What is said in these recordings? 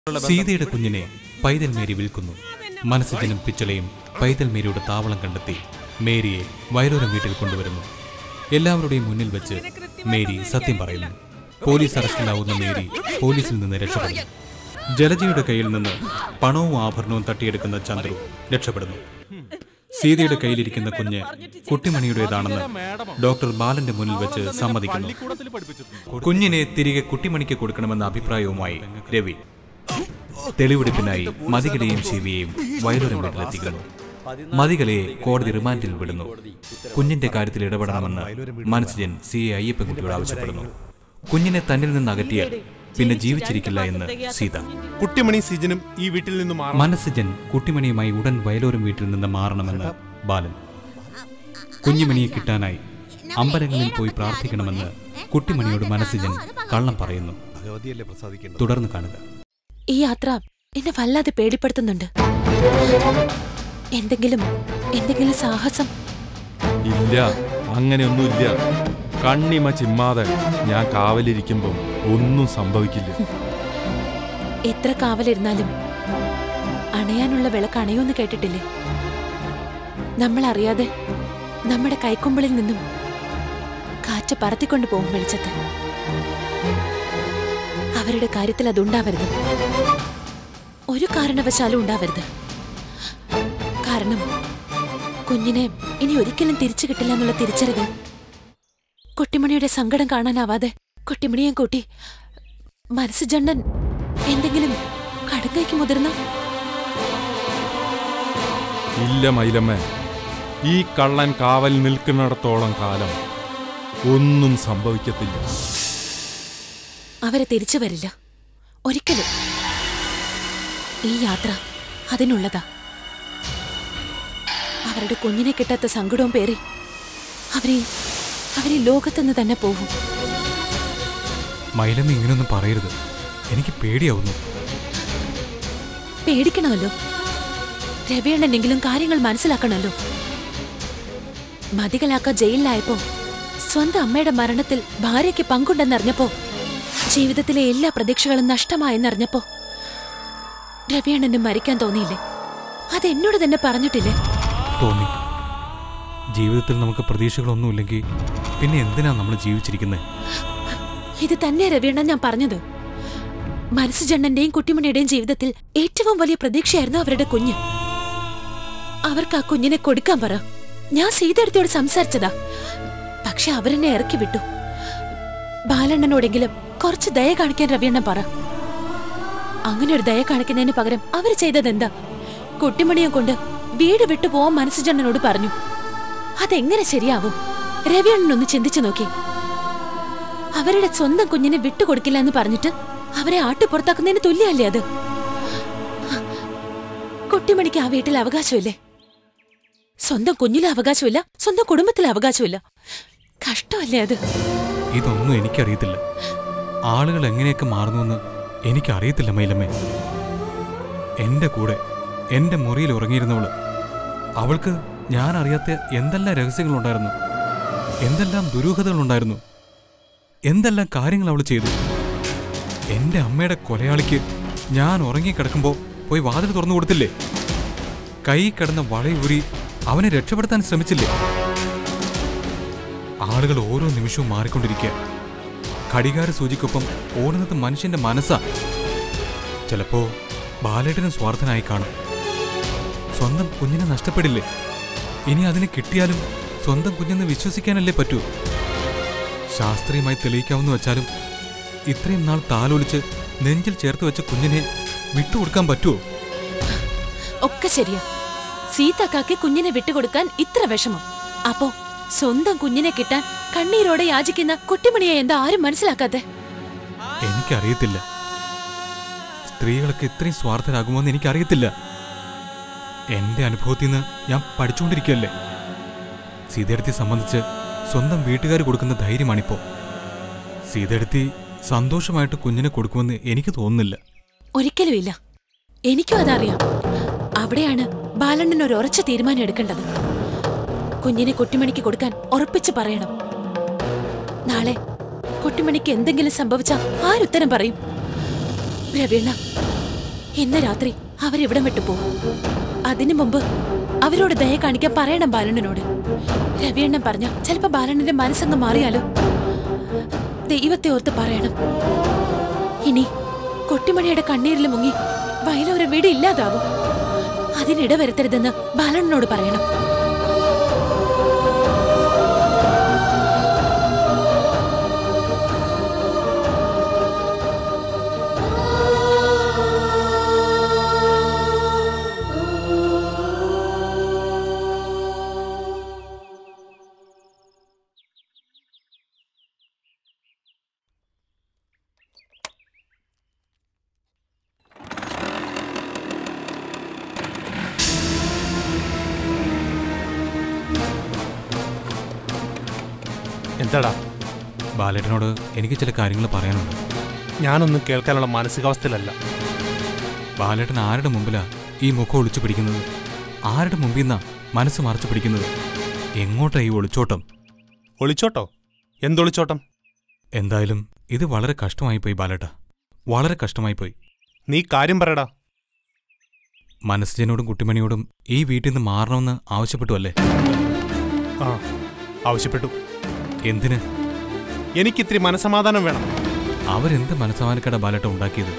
സീതയുടെ കുഞ്ഞിനെ പൈതൽ മേരി വിൽക്കുന്നു മനസ്സജനും പിച്ചളയും പൈതൽ മേരിയുടെ താവളം കണ്ടെത്തി മേരിയെ വയലൂരം വീട്ടിൽ കൊണ്ടുവരുന്നു എല്ലാവരുടെയും മുന്നിൽ വെച്ച് മേരി സത്യം പറയുന്നു പോലീസ് അറസ്റ്റിലാവുന്ന മേരി പോലീസിൽ നിന്ന് രക്ഷപ്പെടുന്നു ജലജയുടെ കയ്യിൽ നിന്ന് പണവും ആഭരണവും തട്ടിയെടുക്കുന്ന ചന്ദ്രു രക്ഷപ്പെടുന്നു സീതയുടെ കയ്യിലിരിക്കുന്ന കുഞ്ഞ് കുട്ടിമണിയുടേതാണെന്ന് ഡോക്ടർ ബാലന്റെ മുന്നിൽ വെച്ച് സമ്മതിക്കുന്നു കുഞ്ഞിനെ തിരികെ കുട്ടിമണിക്ക് കൊടുക്കണമെന്ന അഭിപ്രായവുമായി രവി തെളിവെടുപ്പിനായി മതികലയും ശിവയെയും വയലൂരം വീട്ടിലെത്തിക്കുന്നു മതികലയെ കോടതി റിമാൻഡിൽ വിടുന്നു കുഞ്ഞിന്റെ കാര്യത്തിൽ ഇടപെടണമെന്ന് മനസ്സജൻ സി എ അയ്യപ്പൻകുട്ടിയോട് ആവശ്യപ്പെടുന്നു കുഞ്ഞിനെ തന്നിൽ നിന്ന് അകറ്റിയാൽ പിന്നെ ജീവിച്ചിരിക്കില്ല എന്ന് സീത കുട്ടിമണി സിജനും ഈ വീട്ടിൽ നിന്നും മാറണം മനസ്സജൻ കുട്ടിമണിയുമായി ഉടൻ വയലൂരം വീട്ടിൽ നിന്ന് മാറണമെന്ന് ബാലൻ കുഞ്ഞുമണിയെ കിട്ടാനായി അമ്പലങ്ങളിൽ പോയി പ്രാർത്ഥിക്കണമെന്ന് കുട്ടിമണിയോട് മനസ്സജൻ കള്ളം പറയുന്നു ഭഗവതിയല്ലേ പ്രസാദിക്കേണ്ടത് തുടർന്ന് കാണുക ഈ യാത്ര എന്നെ വല്ലാതെ പേടിപ്പെടുത്തുന്നുണ്ട് എന്തെങ്കിലും എന്തെങ്കിലും സാഹസം ഇല്ല അങ്ങനെയൊന്നുമില്ല കണ്ണിമ ചിമ്മാതെ ഞാൻ കാവലിരിക്കുമ്പം ഒന്നും സംഭവിക്കില്ല എത്ര കാവലിരുന്നാലും അണയാനുള്ള വിളക്ക് അണയൂന്ന് കേട്ടിട്ടില്ലേ നമ്മൾ അറിയാതെ നമ്മുടെ കൈക്കുമ്പിളിൽ നിന്നും കാറ്റ് പറത്തിക്കൊണ്ട് പോകും വെളിച്ചത്ത് അവരുടെ കാര്യത്തിൽ അതുണ്ടാവരുത് ഒരു കാരണവശാലും ഉണ്ടാവരുത് കാരണം കുഞ്ഞിനെ ഇനി ഒരിക്കലും തിരിച്ചു കിട്ടില്ല എന്നുള്ള തിരിച്ചറിവ് കുട്ടിമണിയുടെ സങ്കടം കാണാനാവാതെ കുട്ടിമണിയെ കൂട്ടി മനസ്സുജണ്ണൻ എന്തെങ്കിലും കടുങ്കൈക്ക് മുതിർന്ന ഇല്ല മൈലമ്മ ഈ കള്ളൻ കാവൽ നിൽക്കുന്നിടത്തോളം കാലം ഒന്നും സംഭവിക്കത്തില്ല അവരെ തിരിച്ചു വരില്ല ഒരിക്കലും ഈ യാത്ര അതിനുള്ളതാ അവരുടെ കുഞ്ഞിനെ കിട്ടാത്ത സങ്കടവും പേറി അവരെ അവരെ ലോകത്തുനിന്ന് തന്നെ പോകും മൈലമ്മ ഇങ്ങനെയൊന്നും പറയരുത് എനിക്ക് പേടിയാവുന്നു പേടിക്കണമല്ലോ രവിയണ്ണനെങ്കിലും കാര്യങ്ങൾ മനസ്സിലാക്കണമല്ലോ മതികളാക്ക ജയിലിലായപ്പോ സ്വന്തം അമ്മയുടെ മരണത്തിൽ ഭാര്യയ്ക്ക് പങ്കുണ്ടെന്നറിഞ്ഞപ്പോ ജീവിതത്തിലെ എല്ലാ പ്രതീക്ഷകളും നഷ്ടമായെന്നറിഞ്ഞപ്പോ രവിയണ്ണന് മരിക്കാൻ തോന്നിയില്ലേ അത് എന്നോട് തന്നെ പറഞ്ഞിട്ടില്ലേ തോന്നി ജീവിതത്തിൽ നമുക്ക് പ്രതീക്ഷകളൊന്നുമില്ലെങ്കിൽ പിന്നെ എന്തിനാ നമ്മൾ ജീവിച്ചിരിക്കുന്നത് ഇത് തന്നെ രവിയണ്ണൻ ഞാൻ പറഞ്ഞത് മനസ്സുജണ്ണന്റെയും കുട്ടിമണിയുടെയും ജീവിതത്തിൽ ഏറ്റവും വലിയ പ്രതീക്ഷയായിരുന്നു അവരുടെ കുഞ്ഞ് അവർക്ക് ആ കുഞ്ഞിനെ കൊടുക്കാൻ പറ ഞാൻ സീതടുത്തോട് സംസാരിച്ചതാ പക്ഷെ അവരെന്നെ ഇറക്കി വിട്ടു ബാലണ്ണനോടെങ്കിലും കുറച്ച് ദയ കാണിക്കാൻ രവിയണ്ണൻ പറ അങ്ങനെ ഒരു ദയ കാണിക്കുന്നതിന് പകരം അവർ ചെയ്തതെന്താ കുട്ടിമണിയെ കൊണ്ട് വീട് വിട്ടു പോവാൻ മനസ്സുജണ്ണനോട് പറഞ്ഞു അതെങ്ങനെ ശരിയാവും രവിയണ്ണനൊന്ന് ചിന്തിച്ചു നോക്കി അവരുടെ സ്വന്തം കുഞ്ഞിനെ വിട്ടുകൊടുക്കില്ല എന്ന് പറഞ്ഞിട്ട് അവരെ ആട്ടിപ്പുറത്താക്കുന്നതിന് തുല്യമല്ലേ അത് കുട്ടിമണിക്ക് ആ വീട്ടിൽ അവകാശമില്ലേ സ്വന്തം കുഞ്ഞിലെ അവകാശമില്ല സ്വന്തം കുടുംബത്തിലെ അവകാശമില്ല കഷ്ടമല്ലേ അത് ഇതൊന്നും എനിക്കറിയത്തില്ല ആളുകൾ എങ്ങനെയൊക്കെ മാറുന്നുവെന്ന് എനിക്കറിയത്തില്ല മൈലമ്മേ എൻ്റെ കൂടെ എൻ്റെ മുറിയിൽ ഉറങ്ങിയിരുന്നവള് അവൾക്ക് ഞാൻ അറിയാത്ത എന്തെല്ലാം രഹസ്യങ്ങളുണ്ടായിരുന്നു എന്തെല്ലാം ദുരൂഹതകളുണ്ടായിരുന്നു എന്തെല്ലാം കാര്യങ്ങൾ അവൾ ചെയ്തു എൻ്റെ അമ്മയുടെ കൊലയാളിക്ക് ഞാൻ ഉറങ്ങിക്കിടക്കുമ്പോൾ പോയി വാതിൽ തുറന്നു കൊടുത്തില്ലേ കൈ കിടന്ന വളയൂരി അവനെ രക്ഷപ്പെടുത്താൻ ശ്രമിച്ചില്ലേ ആളുകൾ ഓരോ നിമിഷവും മാറിക്കൊണ്ടിരിക്കുക ഘടികാര സൂചിക്കൊപ്പം ഓടുന്നത് മനുഷ്യന്റെ മനസ്സാ ചിലപ്പോ ബാലേട്ടനും സ്വാർത്ഥനായി കാണും സ്വന്തം കുഞ്ഞിനെ നഷ്ടപ്പെടില്ലേ ഇനി അതിനെ കിട്ടിയാലും സ്വന്തം കുഞ്ഞെന്ന് വിശ്വസിക്കാനല്ലേ പറ്റൂ ശാസ്ത്രീയമായി തെളിയിക്കാമെന്ന് വെച്ചാലും ഇത്രയും നാൾ താലോലിച്ച് നെഞ്ചിൽ ചേർത്ത് വെച്ച കുഞ്ഞിനെ വിട്ടുകൊടുക്കാൻ പറ്റുമോ ഒക്കെ ശരിയാ സീതാക്കാക്ക് കുഞ്ഞിനെ വിട്ടുകൊടുക്കാൻ ഇത്ര വിഷമം അപ്പോ സ്വന്തം കുഞ്ഞിനെ കിട്ടാൻ കണ്ണീരോടെ യാചിക്കുന്ന കുട്ടിമണിയെ എന്താ ആരും മനസ്സിലാക്കാത്തെ എനിക്കറിയത്തില്ല സ്ത്രീകളൊക്കെ ഇത്രയും സ്വാർത്ഥരാകുമോന്ന് എനിക്കറിയത്തില്ല എന്റെ അനുഭവത്തിൽ നിന്ന് ഞാൻ പഠിച്ചുകൊണ്ടിരിക്കുകയല്ലേ സീതയെടുത്തി സംബന്ധിച്ച് സ്വന്തം വീട്ടുകാർ കൊടുക്കുന്ന ധൈര്യമാണിപ്പോ സീതയെടുത്തി സന്തോഷമായിട്ട് കുഞ്ഞിനെ കൊടുക്കുമെന്ന് എനിക്ക് തോന്നുന്നില്ല ഒരിക്കലും ഇല്ല എനിക്കും അതറിയാം അവിടെയാണ് ബാലണ്ണൻ ഒരു ഉറച്ച തീരുമാനം എടുക്കേണ്ടത് കുഞ്ഞിനെ കുട്ടിമണിക്ക് കൊടുക്കാൻ ഉറപ്പിച്ച് പറയണം നാളെ കുട്ടിമണിക്ക് എന്തെങ്കിലും സംഭവിച്ചാ ആരുത്തരം പറയും രവീണ ഇന്ന് രാത്രി അവരിവിടം വിട്ടു പോകും അതിനു മുമ്പ് അവരോട് ദയ കാണിക്കാൻ പറയണം ബാലണ്ണനോട് രവിയണ്ണൻ പറഞ്ഞ ചിലപ്പോ ബാലണ്ണന്റെ മനസ്സങ്ങ് മാറിയാലോ ദൈവത്തെ ഓർത്ത് പറയണം ഇനി കൊട്ടിമണിയുടെ കണ്ണീരിൽ മുങ്ങി വയലൊരു വീട് ഇല്ലാതാവും അതിനിട വരുത്തരുതെന്ന് ബാലണ്ണനോട് പറയണം എന്താടാ ബാലേട്ടനോട് എനിക്ക് ചില കാര്യങ്ങൾ പറയാനുണ്ട് ഞാനൊന്നും കേൾക്കാനുള്ള മാനസികാവസ്ഥയിലല്ല ബാലേട്ടൻ ആരുടെ മുമ്പിലാ ഈ മുഖം ഒളിച്ചു പിടിക്കുന്നത് ആരുടെ മുമ്പിൽ നിന്നാ മനസ്സ് മറച്ചു പിടിക്കുന്നത് എങ്ങോട്ടാ ഈ ഒളിച്ചോട്ടം ഒളിച്ചോട്ടോ എന്തൊളിച്ചോട്ടം എന്തായാലും ഇത് വളരെ കഷ്ടമായിപ്പോയി ബാലേട്ട വളരെ കഷ്ടമായിപ്പോയി നീ കാര്യം പറയടാ മനസ്സജനോടും കുട്ടിമണിയോടും ഈ വീട്ടിൽ നിന്ന് മാറണമെന്ന് ആവശ്യപ്പെട്ടു അല്ലേ ആ ആവശ്യപ്പെട്ടു എന്തിന് എനിക്കിത്തിരി മനസമാധാനം വേണം അവരെന്ത് മനസ്സമാനക്കട ബാലേട്ട ഉണ്ടാക്കിയത്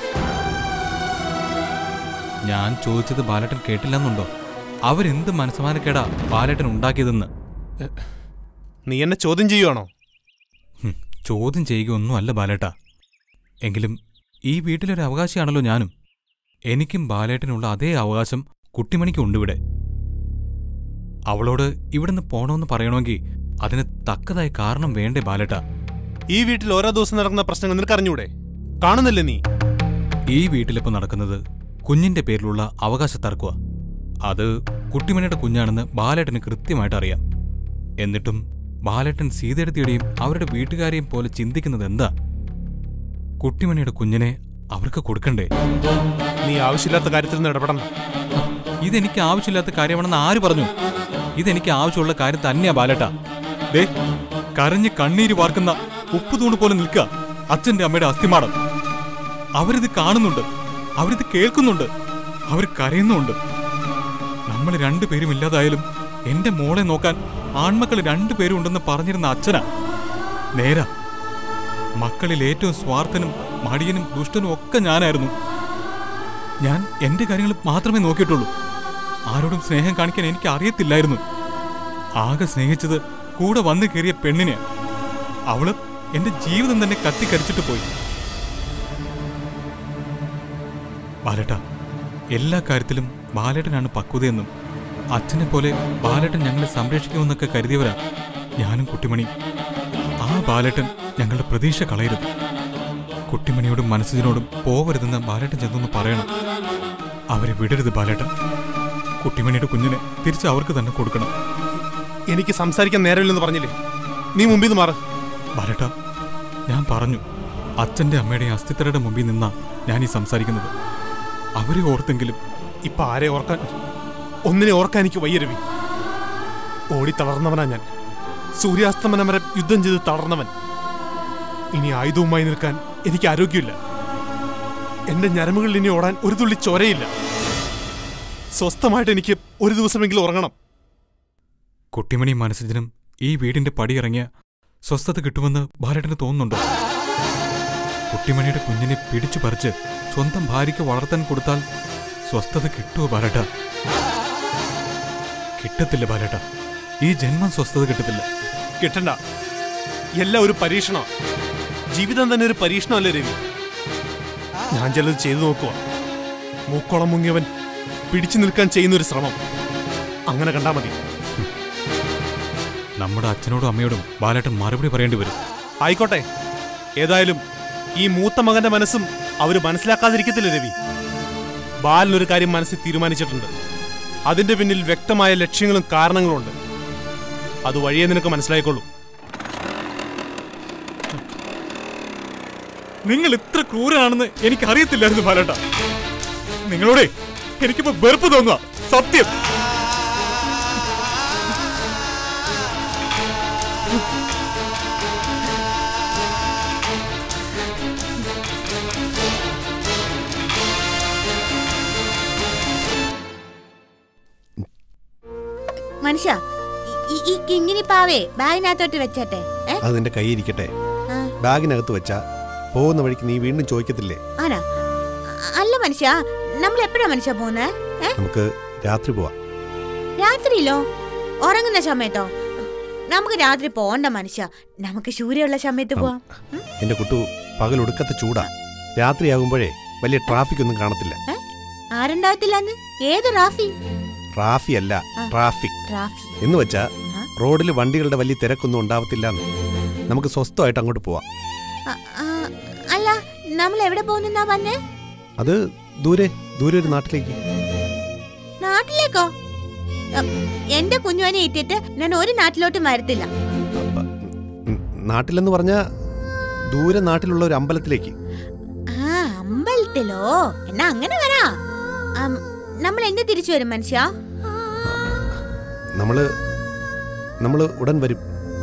ഞാൻ ചോദിച്ചത് ബാലേട്ടൻ കേട്ടില്ലെന്നുണ്ടോ അവരെന്ത് മനസ്സമാനക്കേടാ ബാലേട്ടൻ ഉണ്ടാക്കിയതെന്ന് നീ എന്നെ ചോദ്യം ചെയ്യുവാണോ ഹും, ചോദ്യം ചെയ്യുകയൊന്നും അല്ല ബാലേട്ട എങ്കിലും ഈ വീട്ടിലൊരു അവകാശിയാണല്ലോ ഞാനും എനിക്കും ബാലേട്ടനുള്ള അതേ അവകാശം കുട്ടിമണിക്കും ഉണ്ട് ഇവിടെ അവളോട് ഇവിടുന്ന് പോണമെന്ന് പറയണമെങ്കിൽ അതിന് തക്കതായ കാരണം വേണ്ടേ ബാലേട്ട ഈ വീട്ടിൽ ഓരോ ദിവസം നടക്കുന്ന പ്രശ്നങ്ങൾ നിനക്ക് അറിഞ്ഞൂടെ കാണുന്നില്ലേ നീ ഈ വീട്ടിലിപ്പോ നടക്കുന്നത് കുഞ്ഞിന്റെ പേരിലുള്ള അവകാശ തർക്കമാ അത് കുട്ടിമണിയുടെ കുഞ്ഞാണെന്ന് ബാലേട്ടന് കൃത്യമായിട്ട് അറിയാം എന്നിട്ടും ബാലേട്ടൻ സീതയെടുത്തിയുടെയും അവരുടെ വീട്ടുകാരെയും പോലെ ചിന്തിക്കുന്നത് എന്താ കുട്ടിമണിയുടെ കുഞ്ഞിനെ അവർക്ക് കൊടുക്കണ്ടേ നീ ആവശ്യമില്ലാത്ത കാര്യത്തിൽ നിന്ന് ഇടപെടണം ഇതെനിക്ക് ആവശ്യമില്ലാത്ത കാര്യമാണെന്ന് ആര് പറഞ്ഞു ഇതെനിക്ക് ആവശ്യമുള്ള കാര്യം തന്നെയാ ബാലേട്ട ദേ കരഞ്ഞ് കണ്ണീര് വാർക്കുന്ന ഉപ്പുതൂണ് പോലെ നിൽക്കുക അച്ഛന്റെ അമ്മയുടെ അസ്ഥിമാടം അവരിത് കാണുന്നുണ്ട് അവരിത് കേൾക്കുന്നുണ്ട് അവർ കരയുന്നുണ്ട് നമ്മൾ രണ്ടുപേരും ഇല്ലാതായാലും എന്റെ മോളെ നോക്കാൻ ആൺമക്കൾ രണ്ടുപേരും ഉണ്ടെന്ന് പറഞ്ഞിരുന്ന അച്ഛനാ നേരാ മക്കളിൽ ഏറ്റവും സ്വാർത്ഥനും മടിയനും ദുഷ്ടനും ഒക്കെ ഞാനായിരുന്നു ഞാൻ എന്റെ കാര്യങ്ങൾ മാത്രമേ നോക്കിയിട്ടുള്ളൂ ആരോടും സ്നേഹം കാണിക്കാൻ എനിക്ക് അറിയത്തില്ലായിരുന്നു ആകെ സ്നേഹിച്ചത് കൂടെ വന്നു കയറിയ പെണ്ണിനെ അവള് എന്റെ ജീവിതം തന്നെ കത്തിക്കരിച്ചിട്ട് പോയി ബാലേട്ട എല്ലാ കാര്യത്തിലും ബാലേട്ടനാണ് പക്വതയെന്നും അച്ഛനെ പോലെ ബാലേട്ടൻ ഞങ്ങളെ സംരക്ഷിക്കുമെന്നൊക്കെ കരുതിയവരാ ഞാനും കുട്ടിമണി ആ ബാലേട്ടൻ ഞങ്ങളുടെ പ്രതീക്ഷ കളയരുത് കുട്ടിമണിയോടും മനസ്സിനോടും പോവരുതെന്ന് ബാലേട്ടൻ ചെന്നൊന്ന് പറയണം അവരെ വിടരുത് ബാലേട്ടൻ കുട്ടിമണിയുടെ കുഞ്ഞിനെ തിരിച്ച് അവർക്ക് തന്നെ കൊടുക്കണം എനിക്ക് സംസാരിക്കാൻ നേരമില്ലെന്ന് പറഞ്ഞില്ലേ നീ മുമ്പിൽ നിന്ന് മാറ് ബാലേട്ട ഞാൻ പറഞ്ഞു അച്ഛന്റെ അമ്മയുടെയും അസ്ഥിത്തരയുടെ മുമ്പിൽ നിന്നാ ഞാൻ ഈ സംസാരിക്കുന്നത് അവരെ ഓർത്തെങ്കിലും ഇപ്പൊ ആരെ ഓർക്കാൻ ഒന്നിനെ ഓർക്കാൻ എനിക്ക് വയ്യ രവി ഓടി തളർന്നവനാ ഞാൻ സൂര്യാസ്തമനം വരെ യുദ്ധം ചെയ്ത് തളർന്നവൻ ഇനി ആയുധവുമായി നിൽക്കാൻ എനിക്ക് ആരോഗ്യമില്ല എന്റെ ഞരമ്പുകളിൽ ഇനി ഓടാൻ ഒരു തുള്ളി ചോരയില്ല സ്വസ്ഥമായിട്ട് എനിക്ക് ഒരു ദിവസമെങ്കിലും ഉറങ്ങണം കുട്ടിമണി മനസ്സിനും ഈ വീടിന്റെ പടിയിറങ്ങിയ സ്വസ്ഥത കിട്ടുമെന്ന് ബാലേട്ടന് തോന്നുന്നുണ്ടോ കുട്ടിമണിയുടെ കുഞ്ഞിനെ പിടിച്ചു പറിച്ച് സ്വന്തം ഭാര്യയ്ക്ക് വളർത്താൻ കൊടുത്താൽ സ്വസ്ഥത കിട്ടുമോ ബാലേട്ട കിട്ടത്തില്ല ബാലേട്ട ഈ ജന്മം സ്വസ്ഥത കിട്ടത്തില്ല കിട്ടണ്ട എല്ലാം ഒരു പരീക്ഷണം ജീവിതം തന്നെ ഒരു പരീക്ഷണമല്ലേ രവി ഞാൻ ചിലത് ചെയ്തു നോക്കുക മൂക്കോളം മുങ്ങിയവൻ പിടിച്ചു നിൽക്കാൻ ചെയ്യുന്ന ഒരു ശ്രമം അങ്ങനെ കണ്ടാ മതി നമ്മുടെ അച്ഛനോടും അമ്മയോടും ബാലേട്ടൻ മറുപടി പറയേണ്ടി വരും ആയിക്കോട്ടെ ഏതായാലും ഈ മൂത്ത മകന്റെ മനസ്സും അവര് മനസ്സിലാക്കാതിരിക്കത്തില്ല രവി ബാലൻ ഒരു കാര്യം മനസ്സിൽ തീരുമാനിച്ചിട്ടുണ്ട് അതിന്റെ പിന്നിൽ വ്യക്തമായ ലക്ഷ്യങ്ങളും കാരണങ്ങളും ഉണ്ട് അത് വഴിയെ നിനക്ക് മനസ്സിലായിക്കൊള്ളൂ നിങ്ങൾ ഇത്ര ക്രൂരാണെന്ന് എനിക്ക് അറിയത്തില്ലായിരുന്നു ബാലേട്ട നിങ്ങളോടെ എനിക്കിപ്പോ വെറുപ്പ് തോന്നുക സത്യം മനുഷ്യ ഈ- ഈ- ഈ കിങ്ങിനി പാവേ ബാഗിനകത്തോട്ട് വെച്ചട്ടെ ഏ അത് നിന്റെ കൈയിരിക്കട്ടെ ആ, ബാഗിനകത്ത് വെച്ചാ പോകുന്ന വഴിക്ക് നീ വീണ്ടും ചോദിക്കത്തില്ലേ ആനാ അ- അല്ല മനുഷ്യ നമ്മൾ എപ്പോഴാ മനുഷ്യ പോകുന്നേ ഏ നമുക്ക് രാത്രി പോവാം രാത്രിയിലോ ഉറങ്ങുന്ന സമയത്തോ നമുക്ക് രാത്രി പോണ്ട മനുഷ്യ നമുക്ക് സൂര്യയുള്ള സമയത്ത് പോവാം ഉം? എന്റെ കുട്ടു പകൽ ഒടുക്കത്തെ ചൂടാ രാത്രിയാകുമ്പോഴേ വലിയ ട്രാഫിക് ഒന്നും കാണത്തില്ല ഏ? ആരുണ്ടാവത്തില്ലെന്ന് ഏത് റാഫി ട്രാഫി അല്ല ആ. ട്രാഫിക് റാഫി എന്ന് വെച്ചാ ആ? റോഡിൽ വണ്ടികളുടെ വലിയ തിരക്കൊന്നും ഉണ്ടാവത്തില്ല നമുക്ക് സ്വസ്ഥമായിട്ട് അങ്ങോട്ട് പോവാം അ- ആ, അല്ല നമ്മൾ എവിടെ പോകുന്നാ പറഞ്ഞേ അത് ദൂരെ ദൂരെ ഒരു നാട്ടിലേക്ക് നാട്ടിലേക്കോ അ, എന്റെ കുഞ്ഞുവനെ ഇട്ടിട്ട് ഞാൻ ഒരു നാട്ടിലോട്ടും വരത്തില്ല ഉം, നാട്ടിലെന്ന് പറഞ്ഞാ ദൂരെ നാട്ടിലുള്ള ഒരു അമ്പലത്തിലേക്ക് ആ അമ്പലത്തിലോ എന്നാ അങ്ങനെ വരാ അം, നമ്മൾ എന്ന് തിരിച്ചു വരും മനുഷ്യ നമ്മള് നമ്മള് ഉടൻ വരും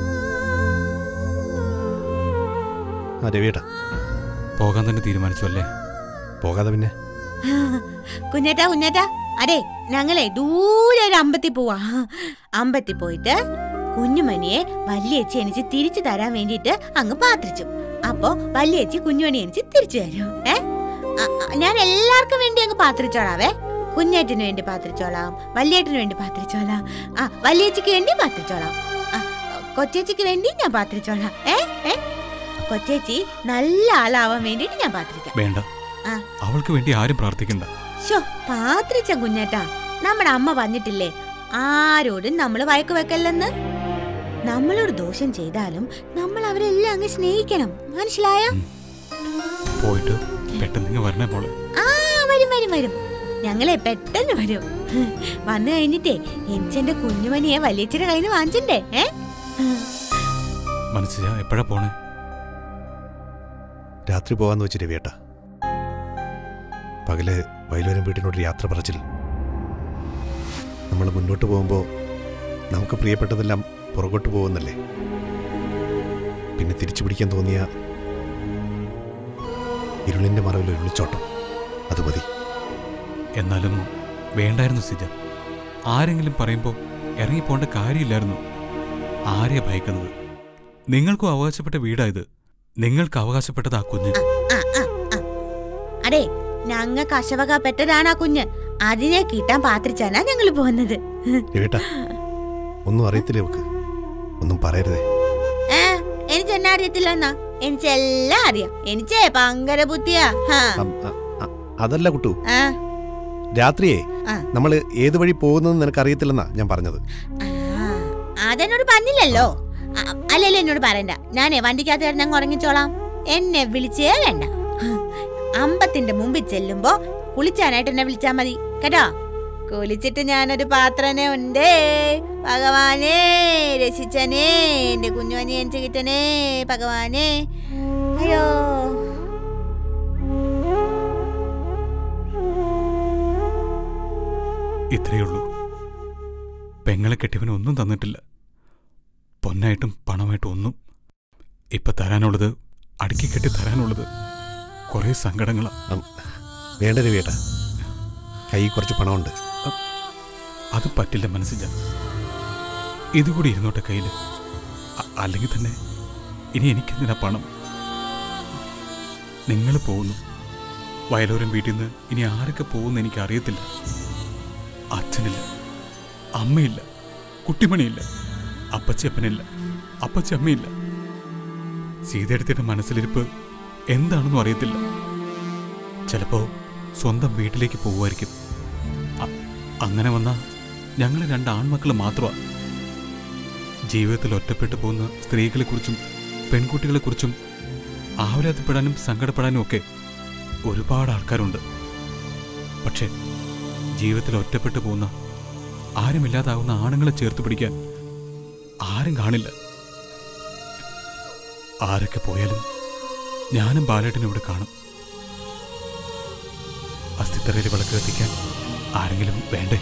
ആ രവിയേട്ടാ പോകാൻ തന്നെ തീരുമാനിച്ചു അല്ലേ പോകാതെ പിന്നെ കുഞ്ഞേട്ടാ കുഞ്ഞേട്ടാ അതെ ഞങ്ങളെ ദൂരെ ഒരു അമ്പത്തി പോവാ അമ്പത്തി പോയിട്ട് കുഞ്ഞുമണിയെ വല്യേച്ചി എനിക്ക് തിരിച്ചു തരാൻ വേണ്ടിയിട്ട് അങ്ങ് പാത്രിച്ചു അപ്പോ വല്യേച്ചി കുഞ്ഞുമണി എനിക്ക് തിരിച്ചു തരും ഏ അ- അ- ഞാൻ എല്ലാവർക്കും വേണ്ടി അങ്ങ് പാത്രിച്ചോളാവേ കുഞ്ഞേറ്റിന് വേണ്ടി പാത്രിച്ചോളാം വല്യേട്ടിന് വേണ്ടി പാത്രിച്ചോളാം ആ വല്യേച്ചിക്ക് വേണ്ടി പാത്രിച്ചോളാം ആ, കൊച്ചേച്ചിക്ക് വേണ്ടി ഞാൻ പാത്രിച്ചോളാം ഏ ഏ കൊച്ചേച്ചി നല്ല ആളാവാൻ വേണ്ടിയിട്ട് ഞാൻ പാത്രിക്കാം വേണ്ട ആ. അവൾക്ക് വേണ്ടി ആരും പ്രാർത്ഥിക്കണ്ട ശോ പാത്രിച്ച കുഞ്ഞേട്ടാ നമ്മുടെ അമ്മ പറഞ്ഞിട്ടില്ലേ ആരോടും നമ്മൾ വഴക്ക് വെക്കല്ലെന്ന് നമ്മളോട് ദോഷം ചെയ്താലും നമ്മൾ അവരെല്ലാം അങ്ങ് സ്നേഹിക്കണം മനസ്സിലായ പോയിട്ട് പെട്ടെന്ന് ഇങ്ങ് വരണേ മോളെ ആ വരും വരും വരും ഞങ്ങളെ പെട്ടെന്ന് വരും വന്നു കഴിഞ്ഞിട്ടേ എനിച്ചെന്റെ കുഞ്ഞുമണിയെ വലിയച്ചിയുടെ കയ്യിൽ നിന്ന് വാങ്ങിച്ചിണ്ടേ ഏ മനസ്സിലാ എപ്പോഴാ പോണേ രാത്രി പോവാന്ന് വെച്ച് രവിയേട്ടാ പകല് വയലുവരം വീട്ടിനോട് യാത്ര പറച്ചിൽ നമ്മൾ മുന്നോട്ട് പോകുമ്പോൾ നമുക്ക് പ്രിയപ്പെട്ടതെല്ലാം പുറകോട്ട് പോകുന്നല്ലേ പിന്നെ തിരിച്ചു പിടിക്കാൻ തോന്നിയ ഇരുളിന്റെ മറവിൽ ഒരു ഒളിച്ചോട്ടം അത് മതി എന്നാലും വേണ്ടായിരുന്നു സിജ ആരെങ്കിലും പറയുമ്പോൾ ഇറങ്ങിപ്പോണ്ട കാര്യമില്ലായിരുന്നു ആരെയാ ഭയക്കുന്നത് നിങ്ങൾക്കും അവകാശപ്പെട്ട വീടായത് നിങ്ങൾക്ക് അവകാശപ്പെട്ടത് ആ കുഞ്ഞ് ആ, ആ, ആ. അടേ ഞങ്ങൾക്ക് അശവക പെട്ടതാണ് ആ കുഞ്ഞ് അതിനെ കിട്ടാൻ പാത്രിച്ചാനാ ഞങ്ങൾ പോകുന്നത് രവിയേട്ടാ ഒന്നും അറിയത്തില്ലേ അവക്ക് ഒന്നും പറയരുതേ ഏ എനിക്ക് എന്നാ അറിയത്തില്ലെന്നാ എനിക്കെല്ലാം അറിയാം എനിച്ചേ ഭയങ്കര ബുദ്ധിയാ ഹാ. അം, അ- അ- അതല്ല കുട്ടു ആ, രാത്രിയെ ആ. നമ്മൾ ഏത് വഴി പോകുന്നതെന്ന് നിനക്ക് അറിയത്തില്ലെന്നാ ഞാൻ പറഞ്ഞത് ആ, അതെന്നോട് പറഞ്ഞില്ലല്ലോ ആ, അല്ലല്ലോ എന്നോട് പറയണ്ട ഞാനേ വണ്ടിക്കകത്ത് കിടന്ന് അങ്ങ് ഉറങ്ങിച്ചോളാം എന്നെ വിളിച്ചേ വേണ്ട അമ്പത്തിന്റെ മുമ്പിൽ ചെല്ലുമ്പോ കുളിച്ചാനായിട്ട് എന്നെ വിളിച്ചാ മതി കേട്ടോ കുളിച്ചിട്ട് ഞാനൊരു പാത്രനെ ഉണ്ടേ ഭഗവാനേ രസിച്ചനേ എന്റെ കുഞ്ഞുവനി എനിക്ക് കിട്ടണേ ഭഗവാനേ അയ്യോ ഇത്രയേ ഉള്ളൂ പെങ്ങളെ കെട്ടിയവന് ഒന്നും തന്നിട്ടില്ല പൊന്നായിട്ടും പണമായിട്ടും ഒന്നും ഇപ്പൊ തരാനുള്ളത് അടുക്കി കെട്ടി തരാനുള്ളത് കുറേ സങ്കടങ്ങളാ അം, വേണ്ട രവിയേട്ടാ കൈ കുറച്ച് പണമുണ്ട് അത് പറ്റില്ല മനസ്സില്ല ഇതുകൂടി ഇരുന്നോട്ടെ കയ്യില് അ- അല്ലെങ്കിൽ തന്നെ ഇനി എനിക്കെന്തിനാ പണം നിങ്ങൾ പോകുന്നു വയലോരം വീട്ടിൽ നിന്ന് ഇനി ആരൊക്കെ പോകുന്നു എനിക്ക് അറിയത്തില്ല അച്ഛനില്ല അമ്മയില്ല കുട്ടിമണിയില്ല അപ്പച്ചപ്പനില്ല അപ്പച്ചമ്മയില്ല സീതയെടുത്തിയുടെ മനസ്സിലിരിപ്പ് എന്താണെന്നും അറിയത്തില്ല ചിലപ്പോ സ്വന്തം വീട്ടിലേക്ക് പോകുമായിരിക്കും അ- അങ്ങനെ വന്ന ഞങ്ങൾ രണ്ട് ആൺമക്കൾ മാത്രമാണ് ജീവിതത്തിൽ ഒറ്റപ്പെട്ടു പോകുന്ന സ്ത്രീകളെക്കുറിച്ചും പെൺകുട്ടികളെക്കുറിച്ചും ആവലാതിപ്പെടാനും സങ്കടപ്പെടാനും ഒക്കെ ഒരുപാട് ആൾക്കാരുണ്ട് പക്ഷേ ജീവിതത്തിൽ ഒറ്റപ്പെട്ടു പോകുന്ന ആരുമില്ലാതാവുന്ന ആണുങ്ങളെ ചേർത്ത് പിടിക്കാൻ ആരും കാണില്ല ആരൊക്കെ പോയാലും ഞാനും ബാലേട്ടനും ഇവിടെ കാണും അസ്ഥിത്തറയിൽ വിളക്ക് കത്തിക്കാൻ ആരെങ്കിലും വേണ്ടേ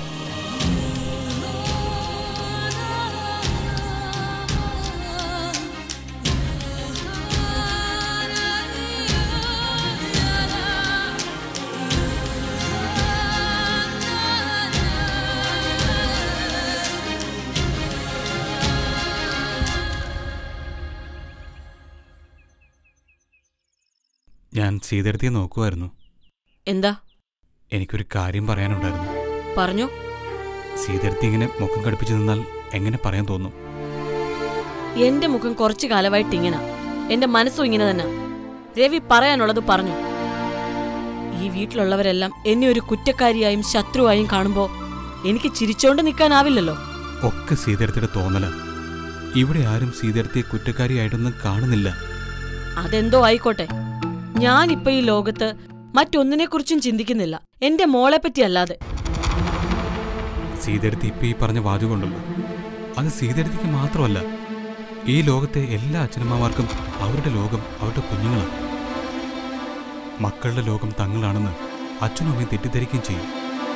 ഞാൻ സീതടുത്തിയെ നോക്കുമായിരുന്നു എന്താ എനിക്കൊരു കാര്യം പറയാനുണ്ടായിരുന്നു പറഞ്ഞോ സീതടുത്തി ഇങ്ങനെ മുഖം കടുപ്പിച്ചു നിന്നാൽ എങ്ങനെ പറയാൻ തോന്നും എന്റെ മുഖം കുറച്ചു കാലമായിട്ട് ഇങ്ങനെ എന്റെ മനസ്സും ഇങ്ങനെ തന്നെ രവി പറയാനുള്ളത് പറഞ്ഞു ഈ വീട്ടിലുള്ളവരെല്ലാം എന്നെ ഒരു കുറ്റക്കാരിയായും ശത്രുവായും കാണുമ്പോ എനിക്ക് ചിരിച്ചോണ്ട് നിൽക്കാനാവില്ലല്ലോ ഒക്കെ സീതടുത്തിയുടെ തോന്നല ഇവിടെ ആരും സീതടുത്തിയെ കുറ്റക്കാരിയായിട്ടൊന്നും കാണുന്നില്ല അതെന്തോ ആയിക്കോട്ടെ ഞാനിപ്പോ ഈ ലോകത്ത് മറ്റൊന്നിനെക്കുറിച്ചും ചിന്തിക്കുന്നില്ല എന്റെ മോളെ പറ്റി അല്ലാതെ സീതടുത്തി ഇപ്പൊ ഈ പറഞ്ഞ വാചകമുണ്ടല്ലോ അത് സീതടുത്തിക്ക് മാത്രമല്ല ഈ ലോകത്തെ എല്ലാ അച്ഛനമ്മമാർക്കും അവരുടെ ലോകം അവരുടെ കുഞ്ഞുങ്ങളാണ് മക്കളുടെ ലോകം തങ്ങളാണെന്ന് അച്ഛനും അമ്മയും തെറ്റിദ്ധരിക്കുകയും ചെയ്യും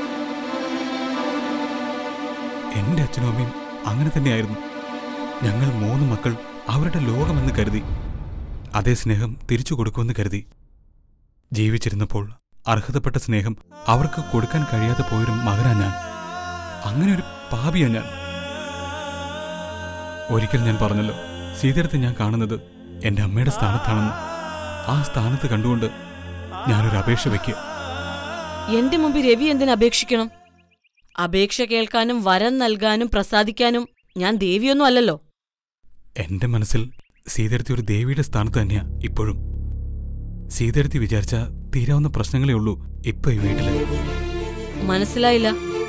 എന്റെ അച്ഛനും അമ്മയും അങ്ങനെ തന്നെയായിരുന്നു ഞങ്ങൾ മൂന്ന് മക്കൾ അവരുടെ ലോകമെന്ന് കരുതി അതേ സ്നേഹം തിരിച്ചു കൊടുക്കുമെന്ന് കരുതി ജീവിച്ചിരുന്നപ്പോൾ അർഹതപ്പെട്ട സ്നേഹം അവർക്ക് കൊടുക്കാൻ കഴിയാതെ പോയൊരു മകനാ ഞാൻ അങ്ങനെ ഒരു പാപിയാ ഞാൻ ഒരിക്കൽ ഞാൻ പറഞ്ഞല്ലോ സീതരത്തെ ഞാൻ കാണുന്നത് എന്റെ അമ്മയുടെ സ്ഥാനത്താണെന്ന് ആ സ്ഥാനത്ത് കണ്ടുകൊണ്ട് ഞാനൊരു അപേക്ഷ വയ്ക്കുക എന്റെ മുമ്പിൽ രവി എന്തിനു അപേക്ഷിക്കണം അപേക്ഷ കേൾക്കാനും വരം നൽകാനും പ്രസാദിക്കാനും ഞാൻ ദേവിയൊന്നും അല്ലല്ലോ എന്റെ മനസ്സിൽ സീതരത്തി ഒരു ദേവിയുടെ സ്ഥാനത്ത് തന്നെയാ ഇപ്പോഴും സീതരത്തി വിചാരിച്ച തീരാവുന്ന പ്രശ്നങ്ങളേ ഉള്ളൂ ഇപ്പൊ ഈ വീട്ടില് മനസ്സിലായില്ല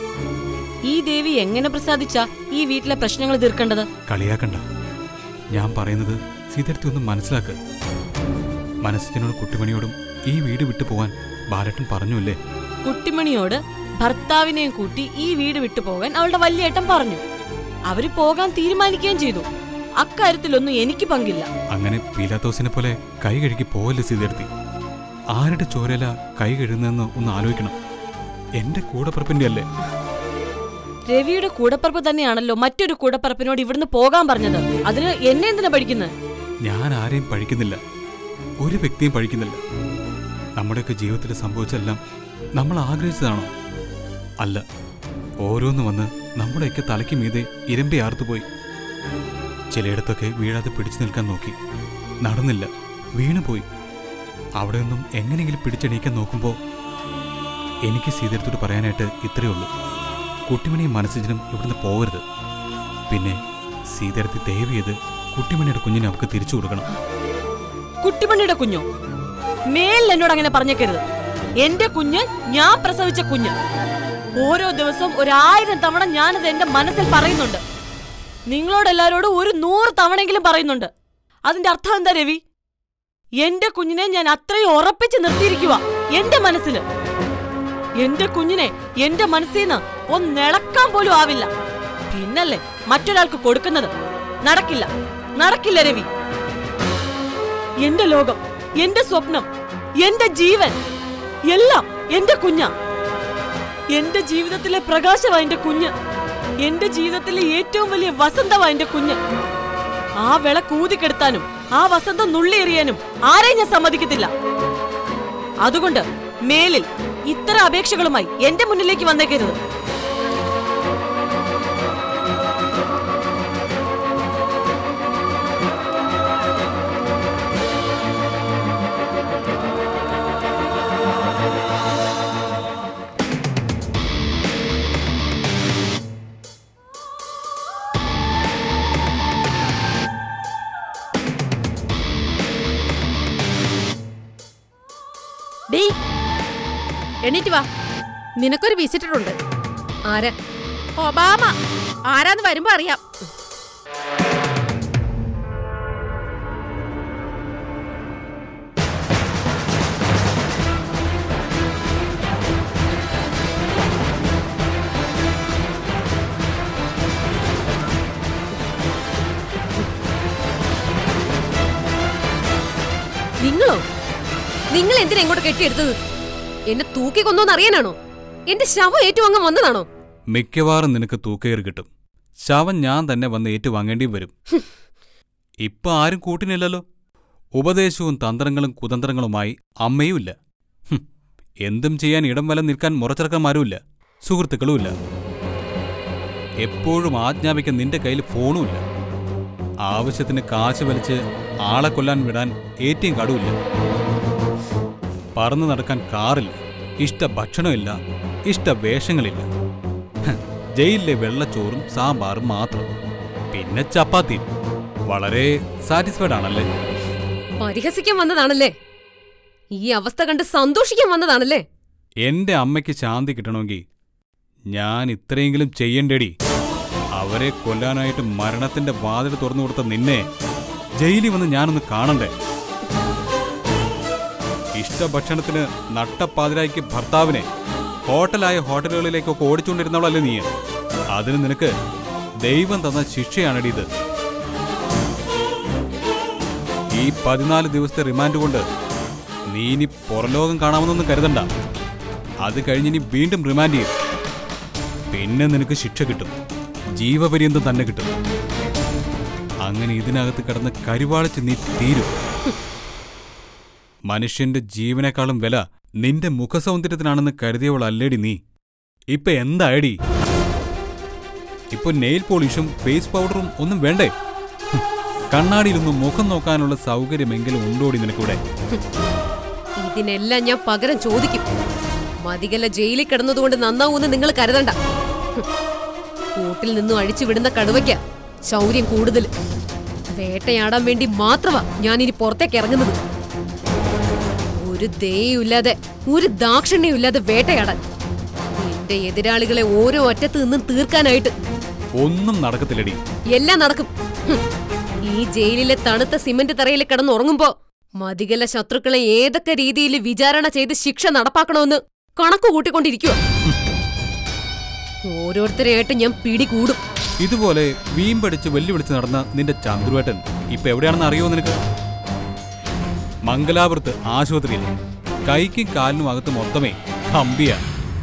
ഈ ദേവി എങ്ങനെ പ്രസാദിച്ച ഈ വീട്ടിലെ പ്രശ്നങ്ങൾ തീർക്കേണ്ടത് കളിയാക്കണ്ട ഞാൻ പറയുന്നത് സീതരത്തി ഒന്ന് മനസ്സിലാക്ക് മനസ്സിനോട് കുട്ടിമണിയോടും ഈ വീട് വിട്ടു പോവാൻ ബാലട്ടൻ പറഞ്ഞുല്ലേ കുട്ടിമണിയോട് ഭർത്താവിനെയും കൂട്ടി ഈ വീട് വിട്ടു പോകാൻ അവളുടെ വല്യേട്ടൻ പറഞ്ഞു അവര് പോകാൻ തീരുമാനിക്കുകയും ചെയ്തു അക്കാര്യത്തിലൊന്നും എനിക്ക് പങ്കില്ല അങ്ങനെ പീലാത്തോസിനെ പോലെ കൈ കഴുകി പോവല്ലേ സീതരത്തി ആരുടെ ചോരല കൈ കഴുകുന്നതെന്ന് ഒന്ന് ആലോചിക്കണം എന്റെ കൂടപ്പറപ്പിന്റെ അല്ലേ രവിയുടെ കൂടപ്പറപ്പ് തന്നെയാണല്ലോ മറ്റൊരു കൂടപ്പറപ്പിനോട് ഇവിടുന്ന് പോകാൻ പറഞ്ഞത് അതിന് എന്നെ എന്തിനാ പഠിക്കുന്നത് ഞാൻ ആരെയും പഴിക്കുന്നില്ല ഒരു വ്യക്തിയും പഴിക്കുന്നില്ല നമ്മുടെയൊക്കെ ജീവിതത്തിൽ സംഭവിച്ചെല്ലാം നമ്മൾ ആഗ്രഹിച്ചതാണോ അല്ല ഓരോന്ന് വന്ന് നമ്മുടെയൊക്കെ തലയ്ക്ക് മീതെ ഇരമ്പി ആർത്തുപോയി ചിലയിടത്തൊക്കെ വീഴാതെ പിടിച്ചു നിൽക്കാൻ നോക്കി നടന്നില്ല വീണുപോയി അവിടെയൊന്നും എങ്ങനെയെങ്കിലും പിടിച്ചെണീക്കാൻ നോക്കുമ്പോൾ എനിക്ക് സീതരത്തോട് പറയാനായിട്ട് ഇത്രയേ ഉള്ളൂ കുട്ടിമണിയും മനസ്സിനും ഇവിടുന്ന് പോകരുത് പിന്നെ സീതരത്തി ദയവിയത് കുട്ടിമണിയുടെ കുഞ്ഞിനെ അവർക്ക് തിരിച്ചു കൊടുക്കണം കുട്ടിമണിയുടെ കുഞ്ഞോ മേലിൽ എന്നോട് അങ്ങനെ പറഞ്ഞേക്കരുത് എന്റെ കുഞ്ഞ് ഞാൻ പ്രസവിച്ച കുഞ്ഞ് ഓരോ ദിവസവും ഒരായിരം തവണ ഞാനത് എന്റെ മനസ്സിൽ പറയുന്നുണ്ട് നിങ്ങളോടെല്ലാരോടും ഒരു നൂറ് തവണയെങ്കിലും പറയുന്നുണ്ട് അതിന്റെ അർത്ഥം എന്താ രവി എന്റെ കുഞ്ഞിനെ ഞാൻ അത്രയും ഉറപ്പിച്ച് നിർത്തിയിരിക്കുക എന്റെ മനസ്സിൽ എന്റെ കുഞ്ഞിനെ എന്റെ മനസ്സിൽ നിന്ന് ഒന്നിളക്കാൻ പോലും ആവില്ല പിന്നല്ലേ മറ്റൊരാൾക്ക് കൊടുക്കുന്നത് നടക്കില്ല നടക്കില്ല രവി എന്റെ ലോകം എന്റെ സ്വപ്നം എന്റെ ജീവൻ എല്ലാം എന്റെ കുഞ്ഞ എന്റെ ജീവിതത്തിലെ പ്രകാശമാ എന്റെ കുഞ്ഞ് എന്റെ ജീവിതത്തിലെ ഏറ്റവും വലിയ വസന്തമാ എന്റെ കുഞ്ഞ് ആ വിള കൂതിക്കെടുത്താനും ആ വസന്തം നുള്ളിയെറിയാനും ആരെയും ഞാൻ സമ്മതിക്കത്തില്ല അതുകൊണ്ട് മേലിൽ ഇത്തരം അപേക്ഷകളുമായി എന്റെ മുന്നിലേക്ക് വന്നേക്കരുത് ഡേയ് എണീറ്റ് വാ നിനക്കൊരു വിസിറ്റർ ഉണ്ട് ആരാ ഒബാമ ആരാന്ന് വരുമ്പോ അറിയാം നിങ്ങളോ നിങ്ങൾ എന്തിനാ ഇങ്ങോട്ട് കെട്ടിയെടുത്തത് എന്നെ തൂക്കി കൊന്നോന്ന് അറിയാനാണോ എന്റെ ശവം ഏറ്റുവാങ്ങാൻ വന്നതാണോ മിക്കവാറും നിനക്ക് തൂക്കയേറ് കിട്ടും ശവം ഞാൻ തന്നെ വന്ന് ഏറ്റുവാങ്ങേണ്ടിയും വരും ഇപ്പൊ ആരും കൂട്ടിനില്ലല്ലോ ഉപദേശവും തന്ത്രങ്ങളും കുതന്ത്രങ്ങളുമായി അമ്മയുമില്ല ഹും, എന്തും ചെയ്യാൻ ഇടം വലം നിൽക്കാൻ മുറച്ചിറക്കന്മാരുമില്ല സുഹൃത്തുക്കളുമില്ല എപ്പോഴും ആജ്ഞാപിക്കാൻ നിന്റെ കയ്യിൽ ഫോണുമില്ല ആവശ്യത്തിന് കാശ് വലിച്ച് ആളെ കൊല്ലാൻ വിടാൻ ഏറ്റവും കടുവില്ല പറന്നു നടക്കാൻ കാറില്ല ഇഷ്ട ഭക്ഷണമില്ല ഇഷ്ട വേഷങ്ങളില്ല ഹ്, ജയിലിലെ വെള്ളച്ചോറും സാമ്പാറും മാത്രം പിന്നെ ചപ്പാത്തിയും വളരെ സാറ്റിസ്ഫൈഡ് ആണല്ലേ പരിഹസിക്കാൻ വന്നതാണല്ലേ ഈ അവസ്ഥ കണ്ട് സന്തോഷിക്കാൻ വന്നതാണല്ലേ എന്റെ അമ്മയ്ക്ക് ശാന്തി കിട്ടണമെങ്കിൽ ഞാൻ ഇത്രയെങ്കിലും ചെയ്യണ്ടേടി അവരെ കൊല്ലാനായിട്ട് മരണത്തിന്റെ വാതിൽ തുറന്നു കൊടുത്ത നിന്നെ ജയിലിൽ വന്ന് ഞാനൊന്ന് കാണണ്ടേ ഇഷ്ടഭക്ഷണത്തിന് നട്ടപ്പാതിരായിക്ക് ഭർത്താവിനെ ഹോട്ടലായ ഹോട്ടലുകളിലേക്കൊക്കെ ഓടിച്ചുകൊണ്ടിരുന്നവളല്ലേ നീ അതിന് നിനക്ക് ദൈവം തന്ന ശിക്ഷയാണടി ഇത് ഈ പതിനാല് ദിവസത്തെ റിമാൻഡ് കൊണ്ട് നീ ഇനി പുറലോകം കാണാമെന്നൊന്നും കരുതണ്ട അത് കഴിഞ്ഞ് ഇനി വീണ്ടും റിമാൻഡ് ചെയ്യും പിന്നെ നിനക്ക് ശിക്ഷ കിട്ടും ജീവപര്യന്തം തന്നെ കിട്ടും അങ്ങനെ ഇതിനകത്ത് കിടന്ന് കരിവാളിച്ച് നീ തീരും മനുഷ്യന്റെ ജീവനേക്കാളും വില നിന്റെ മുഖസൗന്ദര്യത്തിനാണെന്ന് കരുതിയവളല്ലേടി നീ ഇപ്പൊ എന്തായടി ഇപ്പൊ നെയിൽ പോളിഷും ഫേസ് പൗഡറും ഒന്നും വേണ്ടേ ഹും, കണ്ണാടിയിലൊന്നും മുഖം നോക്കാനുള്ള സൗകര്യമെങ്കിലും ഉണ്ടോടി നിനക്കിവിടെ ഇതിനെല്ലാം ഞാൻ പകരം ചോദിക്കും മതികല്ല ജയിലിൽ കിടന്നതുകൊണ്ട് നന്നാവൂന്ന് നിങ്ങൾ കരുതണ്ട ഹും. കൂട്ടിൽ നിന്നും അഴിച്ചു വിടുന്ന കടുവയ്ക്ക ശൗര്യം കൂടുതൽ വേട്ടയാടാൻ വേണ്ടി മാത്രമാ ഞാൻ ഇനി പുറത്തേക്ക് ഇറങ്ങുന്നത് ഒരു ദയയുമില്ലാതെ ഒരു ദാക്ഷിണ്യമില്ലാതെ വേട്ടയാടാൻ എന്റെ എതിരാളികളെ ഓരോ അറ്റത്ത് നിന്നും തീർക്കാനായിട്ട് ഒന്നും നടക്കത്തില്ലടി എല്ലാം നടക്കും ഹും. ഈ ജയിലിലെ തണുത്ത സിമന്റ് തറയിൽ കിടന്നുറങ്ങുമ്പോ മതികല ശത്രുക്കളെ ഏതൊക്കെ രീതിയിൽ വിചാരണ ചെയ്ത് ശിക്ഷ നടപ്പാക്കണമെന്ന് കണക്ക് കൂട്ടിക്കൊണ്ടിരിക്കുക ഓരോരുത്തരെയായിട്ട് ഞാൻ പിടികൂടും ഇതുപോലെ വീമ്പടിച്ച് വെല്ലുവിളിച്ച് നടന്ന നിന്റെ ചന്ദ്രുവേട്ടൻ ഇപ്പൊ എവിടെയാണെന്ന് അറിയോ നിനക്ക് മംഗലാപുരത്ത് ആശുപത്രിയിൽ കൈക്കും കാലിനും അകത്ത് മൊത്തമേ കമ്പിയാ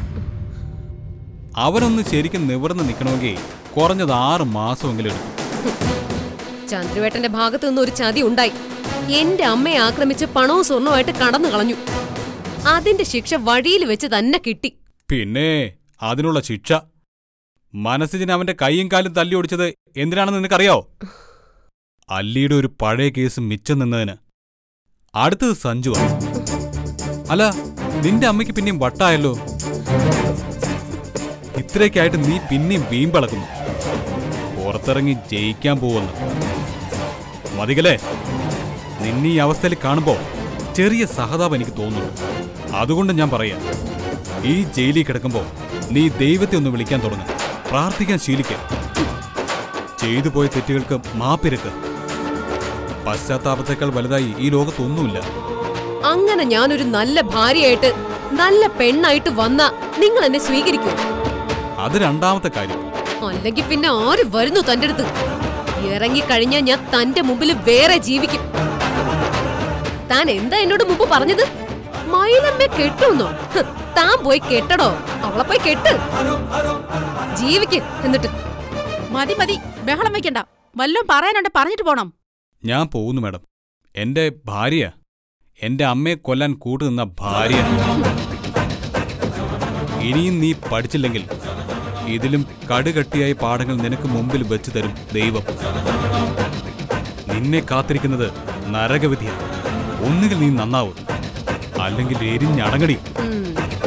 അവനൊന്ന് ശരിക്കും നിവർന്ന് നിൽക്കണമെങ്കിൽ കുറഞ്ഞത് ആറ് മാസമെങ്കിലും എടുക്കും ചന്ദ്രവേട്ടന്റെ ഭാഗത്തു നിന്ന് ഒരു ചതി ഉണ്ടായി എന്റെ അമ്മയെ ആക്രമിച്ച് പണവും സ്വർണവുമായിട്ട് കടന്നു കളഞ്ഞു അതിന്റെ ശിക്ഷ വഴിയിൽ വെച്ച് തന്നെ കിട്ടി പിന്നെ അതിനുള്ള ശിക്ഷ മനസ്സിന് അവന്റെ കൈയും കാലും തല്ലി ഓടിച്ചത് എന്തിനാണെന്ന് നിനക്കറിയോ അല്ലിയുടെ ഒരു പഴയ കേസ് മിച്ചം നിന്നതിന് അടുത്തത് സഞ്ജുവാ അല്ല നിന്റെ അമ്മയ്ക്ക് പിന്നെയും വട്ടായല്ലോ ഇത്രയൊക്കെയായിട്ട് നീ പിന്നെയും വീമ്പളക്കുന്നു പുറത്തിറങ്ങി ജയിക്കാൻ പോവെന്ന് മതികലേ നിന്നെ ഈ അവസ്ഥയിൽ കാണുമ്പോ ചെറിയ സഹതാപം എനിക്ക് തോന്നുന്നു അതുകൊണ്ട് ഞാൻ പറയാം ഈ ജയിലിൽ കിടക്കുമ്പോ നീ ദൈവത്തെ ഒന്ന് വിളിക്കാൻ തുടങ്ങും പ്രാർത്ഥിക്കാൻ ശീലിക്ക ചെയ്തു പോയ തെറ്റുകൾക്ക് മാപ്പിരക്ക് പശ്ചാത്താപത്തേക്കാൾ വലുതായി ഈ ലോകത്തൊന്നുമില്ല അങ്ങനെ ഞാനൊരു നല്ല ഭാര്യയായിട്ട് നല്ല പെണ്ണായിട്ട് വന്ന നിങ്ങൾ എന്നെ സ്വീകരിക്കൂ അത് രണ്ടാമത്തെ കാര്യം അല്ലെങ്കിൽ പിന്നെ ആര് വരുന്നു തന്റെ അടുത്ത് ഇറങ്ങിക്കഴിഞ്ഞാൽ ഞാൻ തന്റെ മുമ്പിൽ വേറെ ജീവിക്കും താൻ എന്താ എന്നോട് മുമ്പ് പറഞ്ഞത് മയിലമ്മ കെട്ടുന്നോ ഹ്, താൻ പോയി കെട്ടടോ അവളെ പോയി കെട്ട് ജീവിക്ക് എന്നിട്ട് മതി മതി ബഹളം വെക്കണ്ട വല്ലതും പറയാനുണ്ട് പറഞ്ഞിട്ട് പോണം ഞാൻ പോകുന്നു മാഡം എന്റെ ഭാര്യ എന്റെ അമ്മയെ കൊല്ലാൻ കൂട്ടുനിന്ന ഭാര്യ ഇനിയും നീ പഠിച്ചില്ലെങ്കിൽ ഇതിലും കടുകട്ടിയായ പാഠങ്ങൾ നിനക്ക് മുമ്പിൽ വെച്ചു തരും ദൈവം നിന്നെ കാത്തിരിക്കുന്നത് നരകവിധിയാണ് ഒന്നുകിൽ നീ നന്നാവും അല്ലെങ്കിൽ എരിഞ്ഞടങ്ങടി ഉം.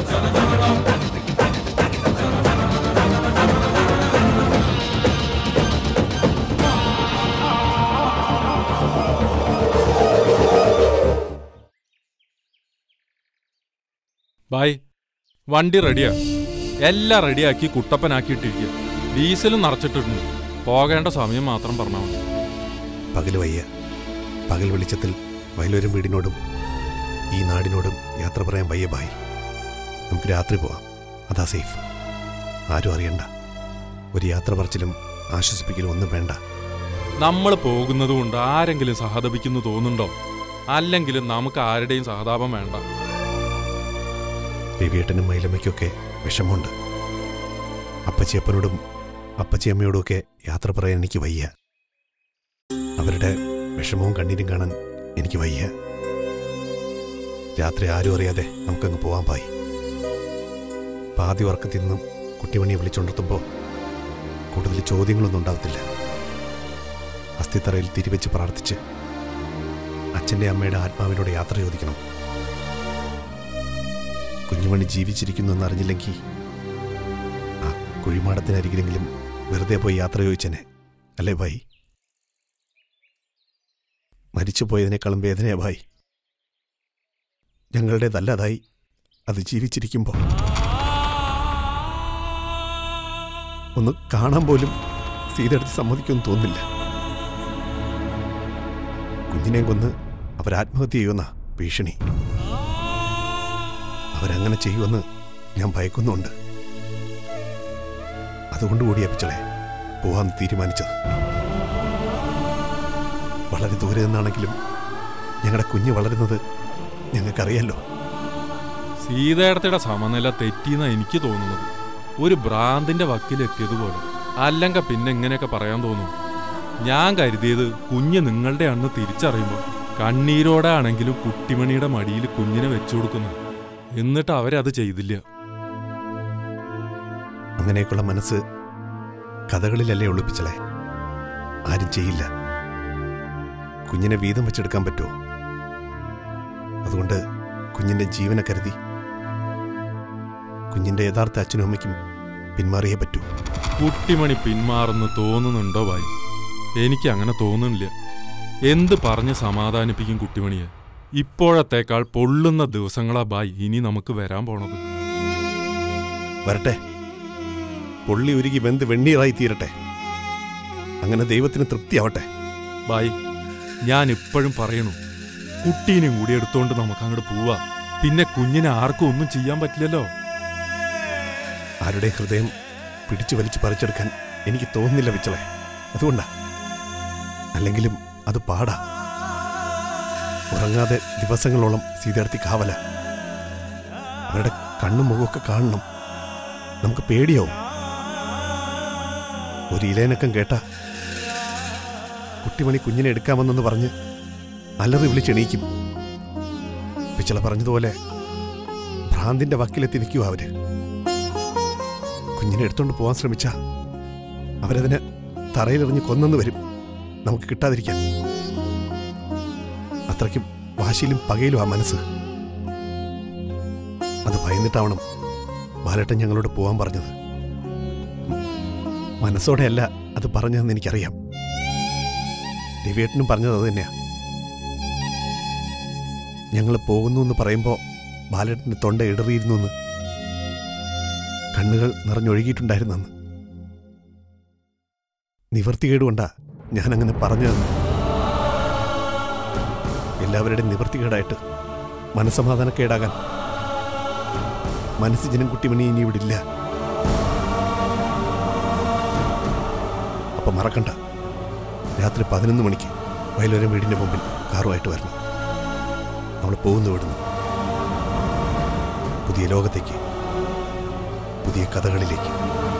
ബായ് വണ്ടി റെഡിയാ എല്ലാം റെഡിയാക്കി കുട്ടപ്പനാക്കിയിട്ടിരിക്കുക ഡീസലും നിറച്ചിട്ടിട്ടുണ്ട് പോകേണ്ട സമയം മാത്രം പറഞ്ഞാൽ മതി പകൽ വയ്യ പകൽ വെളിച്ചത്തിൽ വയലൂരും വീടിനോടും ഈ നാടിനോടും യാത്ര പറയാൻ വയ്യ ബായി നമുക്ക് രാത്രി പോവാം അതാ സേഫ് ആരും അറിയണ്ട ഒരു യാത്ര പറച്ചിലും ആശ്വസിപ്പിക്കലും ഒന്നും വേണ്ട നമ്മൾ പോകുന്നത് കൊണ്ട് ആരെങ്കിലും സഹതപിക്കുന്നു തോന്നുന്നുണ്ടോ അല്ലെങ്കിലും നമുക്ക് ആരുടെയും സഹതാപം വേണ്ട രവിയേട്ടനും മൈലമ്മയ്ക്കൊക്കെ വിഷമമുണ്ട് അപ്പച്ചിയപ്പനോടും അപ്പച്ചിയമ്മയോടുമൊക്കെ യാത്ര പറയാൻ എനിക്ക് വയ്യ അവരുടെ വിഷമവും കണ്ണീരും കാണാൻ എനിക്ക് വയ്യ രാത്രി ആരും അറിയാതെ നമുക്കങ്ങ് പോവാൻ പായി പാതി ഉറക്കത്തിൽ നിന്നും കുട്ടിമണിയെ വിളിച്ചുണർത്തുമ്പോൾ കൂടുതൽ ചോദ്യങ്ങളൊന്നും ഉണ്ടാവത്തില്ല അസ്ഥിത്തറയിൽ തിരിവെച്ച് പ്രാർത്ഥിച്ച് അച്ഛൻ്റെ അമ്മയുടെ ആത്മാവിനോട് യാത്ര ചോദിക്കണം കുഞ്ഞുമണി ജീവിച്ചിരിക്കുന്നു എന്നറിഞ്ഞില്ലെങ്കിൽ ആ കുഴിമാടത്തിനരികിലെങ്കിലും വെറുതെ പോയി യാത്ര ചോദിച്ചനെ അല്ലേ ഭായി മരിച്ചു പോയതിനേക്കാളും വേദനയാ ഭായി ഞങ്ങളുടേതല്ലാതായി അത് ജീവിച്ചിരിക്കുമ്പോൾ ഒന്ന് കാണാൻ പോലും സീതെടുത്ത് സമ്മതിക്കുമെന്ന് തോന്നില്ല കുഞ്ഞിനെയും കൊന്ന് അവരാത്മഹത്യ ചെയ്യുമെന്ന ഭീഷണി അവരങ്ങനെ ചെയ്യുമെന്ന് ഞാൻ ഭയക്കുന്നുണ്ട് അതുകൊണ്ട് കൂടി അപ്പിച്ചളെ പോവാൻ തീരുമാനിച്ചത് വളരെ ദൂരെ നിന്നാണെങ്കിലും ഞങ്ങളുടെ കുഞ്ഞ് വളരുന്നത് ഞങ്ങൾക്കറിയാലോ സീതേടത്തിയുടെ സമനില തെറ്റിയെന്നാ എനിക്ക് തോന്നുന്നത് ഒരു ഭ്രാന്തിന്റെ വക്കിലെത്തിയതുപോലെ അല്ലെങ്ക പിന്നെ ഇങ്ങനെയൊക്കെ പറയാൻ തോന്നും ഞാൻ കരുതിയത് കുഞ്ഞ് നിങ്ങളുടെ അന്ന് തിരിച്ചറിയുമ്പോൾ കണ്ണീരോടെ ആണെങ്കിലും കുട്ടിമണിയുടെ മടിയിൽ കുഞ്ഞിനെ വെച്ചു കൊടുക്കുന്ന എന്നിട്ട് അവരത് ചെയ്തില്ല അങ്ങനെയൊക്കെയുള്ള മനസ്സ് കഥകളിലല്ലേ ഒളിപ്പിച്ചളെ ആരും ചെയ്യില്ല കുഞ്ഞിനെ വീതം വെച്ചെടുക്കാൻ പറ്റുമോ അതുകൊണ്ട് കുഞ്ഞിന്റെ ജീവനെ കരുതി കുഞ്ഞിന്റെ യഥാർത്ഥ അച്ഛനും അമ്മയ്ക്കും പിന്മാറിയേ പറ്റൂ കുട്ടിമണി പിന്മാറുന്നു തോന്നുന്നുണ്ടോ ഭായി എനിക്ക് അങ്ങനെ തോന്നുന്നില്ല എന്ത് പറഞ്ഞ് സമാധാനിപ്പിക്കും കുട്ടിമണിയെ ഇപ്പോഴത്തേക്കാൾ പൊള്ളുന്ന ദിവസങ്ങളാ ബായ് ഇനി നമുക്ക് വരാൻ പോണത് വരട്ടെ പൊള്ളി ഉരുകി വെന്ത് വെണ്ണീറായി തീരട്ടെ അങ്ങനെ ദൈവത്തിന് തൃപ്തിയാവട്ടെ ബായ് ഞാൻ ഇപ്പോഴും പറയണു കുട്ടീനെയും കൂടി എടുത്തോണ്ട് നമുക്ക് അങ്ങോട്ട് പോവാ പിന്നെ കുഞ്ഞിനെ ആർക്കും ഒന്നും ചെയ്യാൻ പറ്റില്ലല്ലോ ആരുടെ ഹൃദയം പിടിച്ചു വലിച്ചു പറിച്ചെടുക്കാൻ എനിക്ക് തോന്നുന്നില്ല വിച്ചളെ അതുകൊണ്ടാ അല്ലെങ്കിലും അത് പാടാ ഉറങ്ങാതെ ദിവസങ്ങളോളം സീതേർത്തി കാവല അവരുടെ കണ്ണും മുഖമൊക്കെ കാണണം നമുക്ക് പേടിയാവും ഒരു ഇലേനക്കം കേട്ട കുട്ടിമണി കുഞ്ഞിനെ എടുക്കാമെന്നെന്ന് പറഞ്ഞ് അലറി വിളിച്ചെണീക്കും പിച്ചള പറഞ്ഞതുപോലെ ഭ്രാന്തിന്റെ വക്കിലെത്തി നിൽക്കുക അവര് കുഞ്ഞിനെ എടുത്തോണ്ട് പോകാൻ ശ്രമിച്ച അവരതിനെ തറയിലെറിഞ്ഞ് കൊന്നെന്ന് വരും നമുക്ക് കിട്ടാതിരിക്കാൻ അത്രയ്ക്കും വാശിയിലും പകയിലും ആ മനസ്സ് അത് ഭയന്നിട്ടാവണം ബാലേട്ടൻ ഞങ്ങളോട് പോവാൻ പറഞ്ഞത് മനസ്സോടെയല്ല അത് പറഞ്ഞതെന്ന് എനിക്കറിയാം രവിയേട്ടനും പറഞ്ഞത് അത് തന്നെയാ ഞങ്ങൾ പോകുന്നു എന്ന് പറയുമ്പോൾ ബാലേട്ടൻ്റെ തൊണ്ട ഇടറിയിരുന്നു എന്ന് കണ്ണുകൾ നിറഞ്ഞൊഴുകിയിട്ടുണ്ടായിരുന്നെന്ന് നിവർത്തികേട് കൊണ്ടാ ഞാനങ്ങനെ പറഞ്ഞതെന്ന് എല്ലാവരുടെയും നിവർത്തികേടായിട്ട് മനസ്സമാധാനക്കേടാകാൻ മനസ്സ് ജനം കുട്ടിമണി ഇനി ഇവിടെ ഇല്ല അപ്പൊ മറക്കണ്ട രാത്രി പതിനൊന്ന് മണിക്ക് വയലോരം വീടിന്റെ മുമ്പിൽ കാറുമായിട്ട് വരണം നമ്മൾ പോകുന്നു ഇവിടുന്ന് പുതിയ ലോകത്തേക്ക് പുതിയ കഥകളിലേക്ക്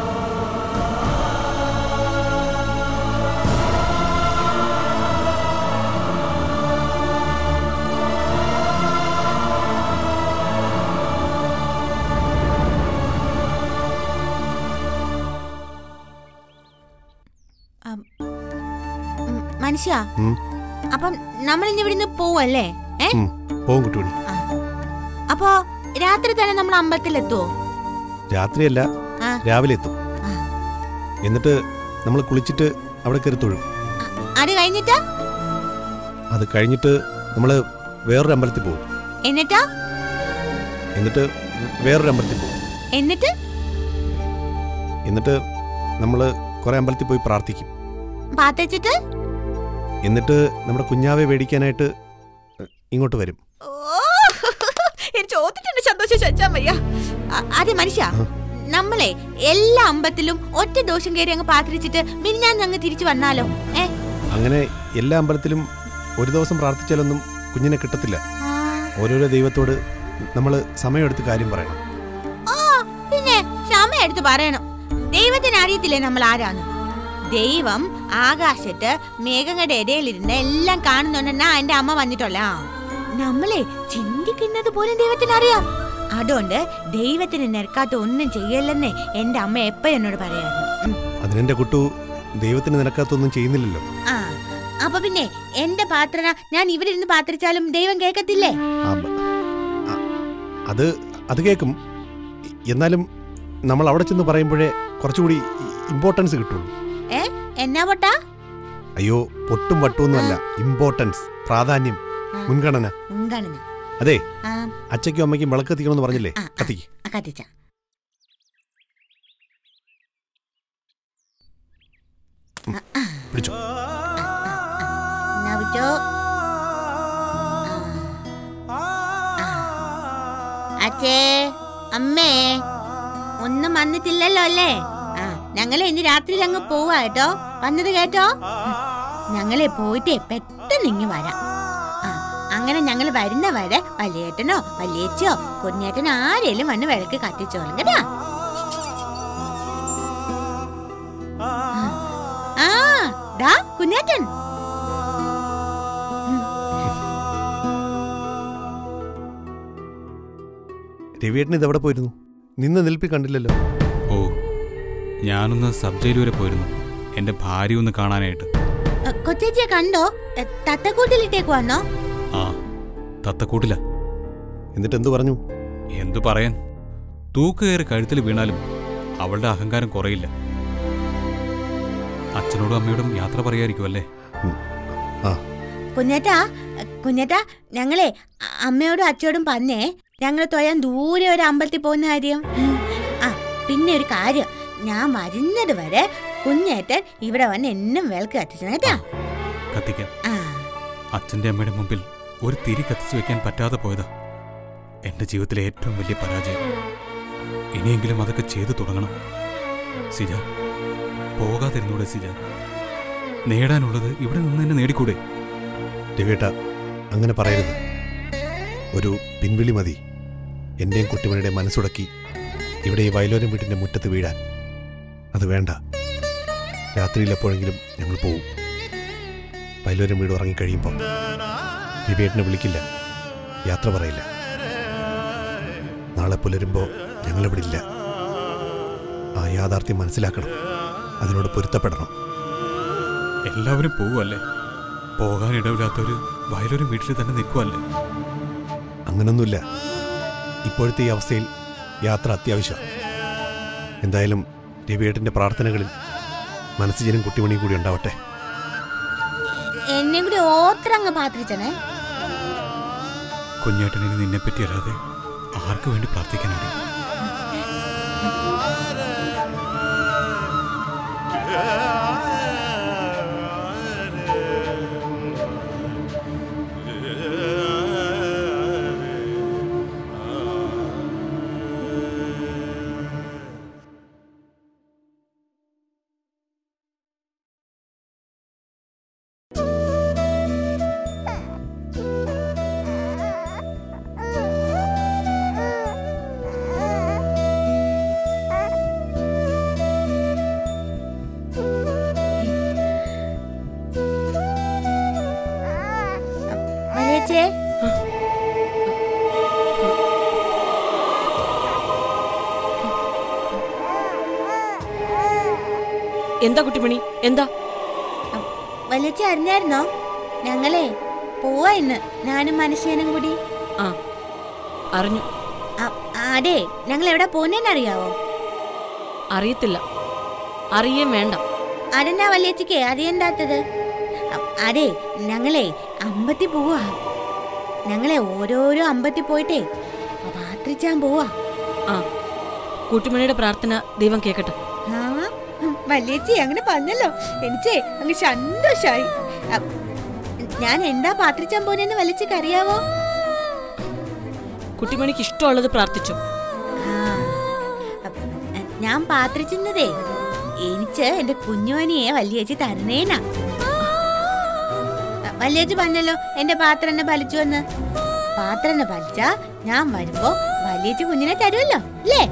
മനുഷ്യ ഉം. അപ്പം നമ്മൾ ഇനി ഇവിടുന്ന് പോവല്ലേ ഏ ഉം, പോകും കുട്ടിമണി അപ്പോ രാത്രി തന്നെ നമ്മൾ അമ്പലത്തിലെത്തുവോ രാത്രിയല്ല ആ. രാവിലെ എത്തും ആ. എന്നിട്ട് നമ്മൾ കുളിച്ചിട്ട് അവിടെ കയറി തൊഴും അത് കഴിഞ്ഞിട്ടാ അത് കഴിഞ്ഞിട്ട് നമ്മൾ വേറൊരു അമ്പലത്തിൽ പോകും എന്നിട്ടാ എന്നിട്ട് വേറൊരു അമ്പലത്തിൽ പോകും എന്നിട്ട് എന്നിട്ട് നമ്മൾ കുറേ അമ്പലത്തിൽ പോയി പ്രാർത്ഥിക്കും പാത്തച്ചിട്ട് എന്നിട്ട് നമ്മുടെ കുഞ്ഞാവെ മേടിക്കാനായിട്ട് ഇങ്ങോട്ട് വരും ചോദിച്ചിട്ടുണ്ട് സന്തോഷം ചോദിച്ചാ വയ്യ അ- അതെ മനുഷ്യ നമ്മളെ എല്ലാ അമ്പലത്തിലും ഒറ്റ ദോഷം കയറി അങ്ങ് പാത്രിച്ചിട്ട് മിന്നാൻ അങ്ങ് തിരിച്ചു വന്നാലോ ഏ അങ്ങനെ എല്ലാ അമ്പലത്തിലും ഒരു ദിവസം പ്രാർത്ഥിച്ചാലൊന്നും കുഞ്ഞിനെ കിട്ടത്തില്ല ആ, ഓരോരോ ദൈവത്തോട് നമ്മൾ സമയമെടുത്ത് കാര്യം പറയണം ആ പിന്നെ ക്ഷമ എടുത്ത് പറയണം ദൈവത്തിന് അറിയത്തില്ലേ നമ്മൾ ആരാന്ന് ദൈവം ആകാശത്ത് മേഘങ്ങളുടെ ഇടയിലിരുന്ന് എല്ലാം കാണുന്നുണ്ടെന്നാ എന്റെ അമ്മ വന്നിട്ടുള്ള നമ്മളെ ചിന്തിക്കുന്നത് പോലും ദൈവത്തിന് അറിയാം അതുകൊണ്ട് ദൈവത്തിന് നിരക്കാത്ത ഒന്നും ചെയ്യല്ലെന്നേ എന്റെ അമ്മ എപ്പോ എന്നോട് പറയായിരുന്നു ഉം. അതിനെന്റെ കുട്ടു ദൈവത്തിന് നിനക്കകത്തൊന്നും ചെയ്യുന്നില്ലല്ലോ ആ അപ്പൊ പിന്നെ എന്റെ പ്രാർത്ഥന ഞാൻ ഇവിടെ ഇരുന്ന് പ്രാർത്ഥിച്ചാലും ദൈവം കേൾക്കത്തില്ലേ ആ, ആ, അത് അത് കേൾക്കും എ- എന്നാലും നമ്മൾ അവിടെ ചെന്ന് പറയുമ്പോഴേ കുറച്ചുകൂടി ഇമ്പോർട്ടൻസ് കിട്ടുള്ളൂ ഏ എന്നാ പൊട്ടാ അയ്യോ പൊട്ടും വട്ടുമൊന്നുമല്ല ഇമ്പോർട്ടൻസ് പ്രാധാന്യം മുൻഗണന മുൻഗണന അതെ ആ അച്ഛയ്ക്കും അമ്മയ്ക്കും വിളക്ക് കത്തിക്കണമെന്ന് പറഞ്ഞില്ലേ ആ, ആ. കത്തിക്ക് ആ, കത്തിച്ച പിടിച്ചോ എന്നാ പിടിച്ചോ ആ. ആ. അച്ഛേ അമ്മേ ഒന്നും വന്നിട്ടില്ലല്ലോ അല്ലേ ആ ഞങ്ങളെ ഇന്ന് രാത്രിയിൽ അങ്ങ് പോവാ കേട്ടോ വന്നത് കേട്ടോ ഞങ്ങളെ പോയിട്ടേ പെട്ടെന്ന് ഇങ്ങ് വരാം ആ അങ്ങനെ ഞങ്ങൾ വരുന്ന വരെ വലിയേട്ടനോ വലിയച്ചോ കുഞ്ഞേട്ടനോ ആരേലും വന്ന് വിളക്ക് കത്തിച്ചോളും കേട്ടാ ആ ദാ കുഞ്ഞേട്ടൻ രവിയേട്ടൻ ഇതെവിടെ പോയിരുന്നു നിന്ന് നിൽപ്പി കണ്ടില്ലല്ലോ ഓ ഞാനൊന്ന് സബ് ജയിൽ വരെ പോയിരുന്നു എൻ്റെ ഭാര്യ ഒന്ന് കാണാനായിട്ട് അ, കൊച്ചേച്ചിയെ കണ്ടോ എ, തത്തക്കൂട്ടിലിട്ടേക്ക് വന്നോ ആ തത്തക്കൂട്ടില്ല എന്നിട്ട് എന്തു പറഞ്ഞു എന്തു പറയാൻ തൂക്കുകയറി കഴുത്തിൽ വീണാലും അവളുടെ അഹങ്കാരം കുറയില്ല അച്ഛനോടും അമ്മയോടും യാത്ര പറയായിരിക്കും അല്ലേ ഉം. ആ കുഞ്ഞേട്ടാ എ, കുഞ്ഞേട്ടാ ഞങ്ങളെ അ- അമ്മയോടും അച്ഛയോടും പറഞ്ഞേ ഞങ്ങൾ തൊഴാൻ ദൂരെ ഒരു അമ്പലത്തിൽ പോകുന്ന കാര്യം ആ പിന്നെ ഒരു കാര്യം ഞാൻ വരുന്നത് വരെ കുഞ്ഞേട്ടൻ ഇവിടെ വന്ന് എന്നും വിളക്ക് കത്തിച്ചു കേട്ടാ കത്തിക്കാം ആ അച്ഛൻ്റെ അമ്മയുടെ മുമ്പിൽ ഒരു തിരി കത്തിച്ചു വെക്കാൻ പറ്റാതെ പോയതാ എൻ്റെ ജീവിതത്തിലെ ഏറ്റവും വലിയ പരാജയം ഇനിയെങ്കിലും അതൊക്കെ ചെയ്തു തുടങ്ങണം സിജ പോകാതിരുന്നൂടെ സിജ നേടാനുള്ളത് ഇവിടെ നിന്ന് തന്നെ നേടിക്കൂടെ രവിയേട്ട അങ്ങനെ പറയരുത് ഒരു പിൻവിളി മതി എൻ്റെയും കുട്ടിമണിയുടെ മനസ്സുടക്കി ഇവിടെ ഈ വയലോരം വീട്ടിൻ്റെ മുറ്റത്ത് വീഴാൻ അത് വേണ്ട രാത്രിയിൽ എപ്പോഴെങ്കിലും ഞങ്ങൾ പോവും വയലോരം വീട് ഉറങ്ങിക്കഴിയുമ്പോൾ രവിയേട്ടനെ വിളിക്കില്ല യാത്ര പറയില്ല നാളെ പുലരുമ്പോൾ ഞങ്ങളിവിടെ ഇല്ല ആ യാഥാർത്ഥ്യം മനസ്സിലാക്കണം അതിനോട് പൊരുത്തപ്പെടണം എല്ലാവരും പോവുമല്ലേ പോകാൻ ഇടവില്ലാത്തൊരു വയലൊരു വീട്ടിൽ തന്നെ നിൽക്കുമല്ലേ അങ്ങനൊന്നുമില്ല ഇപ്പോഴത്തെ ഈ അവസ്ഥയിൽ യാത്ര അത്യാവശ്യം എന്തായാലും രവിയേട്ടൻ്റെ പ്രാർത്ഥനകളിൽ മനസ്സുജനും കുട്ടിമണിയും കൂടി ഉണ്ടാവട്ടെ എന്നെ കൂടി ഓത്രങ്ങ് പാത്രിച്ചണേ കുഞ്ഞേട്ടനിന് നിന്നെപ്പറ്റി അല്ലാതെ ആർക്കു വേണ്ടി പ്രാർത്ഥിക്കാനാണ് വലിയച്ചേ എന്താ കുട്ടിമണി എന്താ വലിയച്ച അറിഞ്ഞായിരുന്നോ ഞങ്ങളെ പോവാ ഇന്ന് ഞാനും മനുഷ്യനും കൂടി ആ അറിഞ്ഞു അ- അതെ ഞങ്ങൾ എവിടെ പോകുന്നറിയാവോ അറിയത്തില്ല അറിയേം വേണ്ട അതെന്നാ വലിയച്ചക്ക് അറിയണ്ടാത്തത് അ- അതെ ഞങ്ങളെ അമ്പത്തി പോവാ ഞങ്ങളെ ഓരോരോ അമ്പത്തി പോയിട്ടേ പ്രാർത്ഥിച്ചാൻ പോവാ ആ കുട്ടിമണിയുടെ പ്രാർത്ഥന ദൈവം കേക്കട്ടെ ആ വലിയച്ചി അങ്ങനെ പറഞ്ഞല്ലോ എനിക്കേ അങ്ങ് സന്തോഷായി അ- ഞാൻ എന്താ പാത്രിച്ചാൻ പോനെന്ന് വലിച്ചക്ക് അറിയാവോ കുട്ടിമണിക്ക് ഇഷ്ടമുള്ളത് പ്രാർത്ഥിച്ചു ആ, അപ്പ- ഞാൻ പാത്രിച്ചിരുന്നതേ എനിക്ക് എന്റെ കുഞ്ഞുവനിയെ വല്യേച്ചി തരുന്നേനാ വല്യേച്ചി പറഞ്ഞല്ലോ എന്റെ പാത്രം എന്നെ വലിച്ചു വന്ന് പാത്രം എന്നെ വലിച്ച ഞാൻ വരുമ്പോ വല്യേച്ചി കുഞ്ഞിനെ തരുമല്ലോ അല്ലേ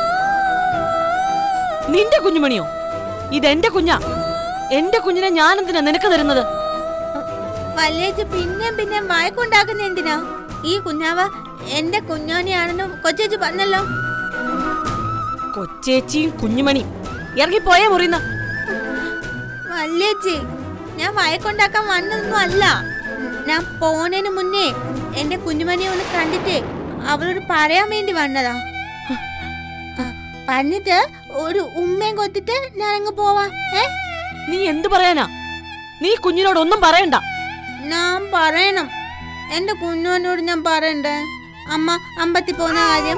നിന്റെ കുഞ്ഞുമണിയോ ഇതെന്റെ കുഞ്ഞാ എന്റെ കുഞ്ഞിനെ ഞാൻ എന്തിനാ നിനക്ക് തരുന്നത് വല്യേച്ചി പിന്നെയും പിന്നെയും വഴക്കുണ്ടാക്കുന്ന എന്തിനാ ഈ കുഞ്ഞാവ എന്റെ കുഞ്ഞോനെയാണെന്ന് കൊച്ചേച്ചി പറഞ്ഞല്ലോ കൊച്ചേച്ചിയും കുഞ്ഞുമണിയും ഇറങ്ങിപ്പോയേ മുറിയുന്ന വല്യേച്ചി ഞാൻ വഴക്കുണ്ടാക്കാൻ വന്നതൊന്നും അല്ല ഞാൻ പോണേന് മുന്നേ എന്റെ കുഞ്ഞുമണിയെ ഒന്ന് കണ്ടിട്ട് അവളോട് പറയാൻ വേണ്ടി വന്നതാ ആ, പറഞ്ഞിട്ട് ഒരു ഉമ്മയും കൊത്തിട്ട് ഞാൻ അങ്ങ് പോവാം ഏ നീ എന്തു പറയാനാ നീ കുഞ്ഞിനോട് ഒന്നും പറയണ്ട ഞാൻ പറയണം എന്റെ കുഞ്ഞോനോട് ഞാൻ പറയണ്ടേ അമ്മ അമ്പത്തി പോകുന്ന കാര്യം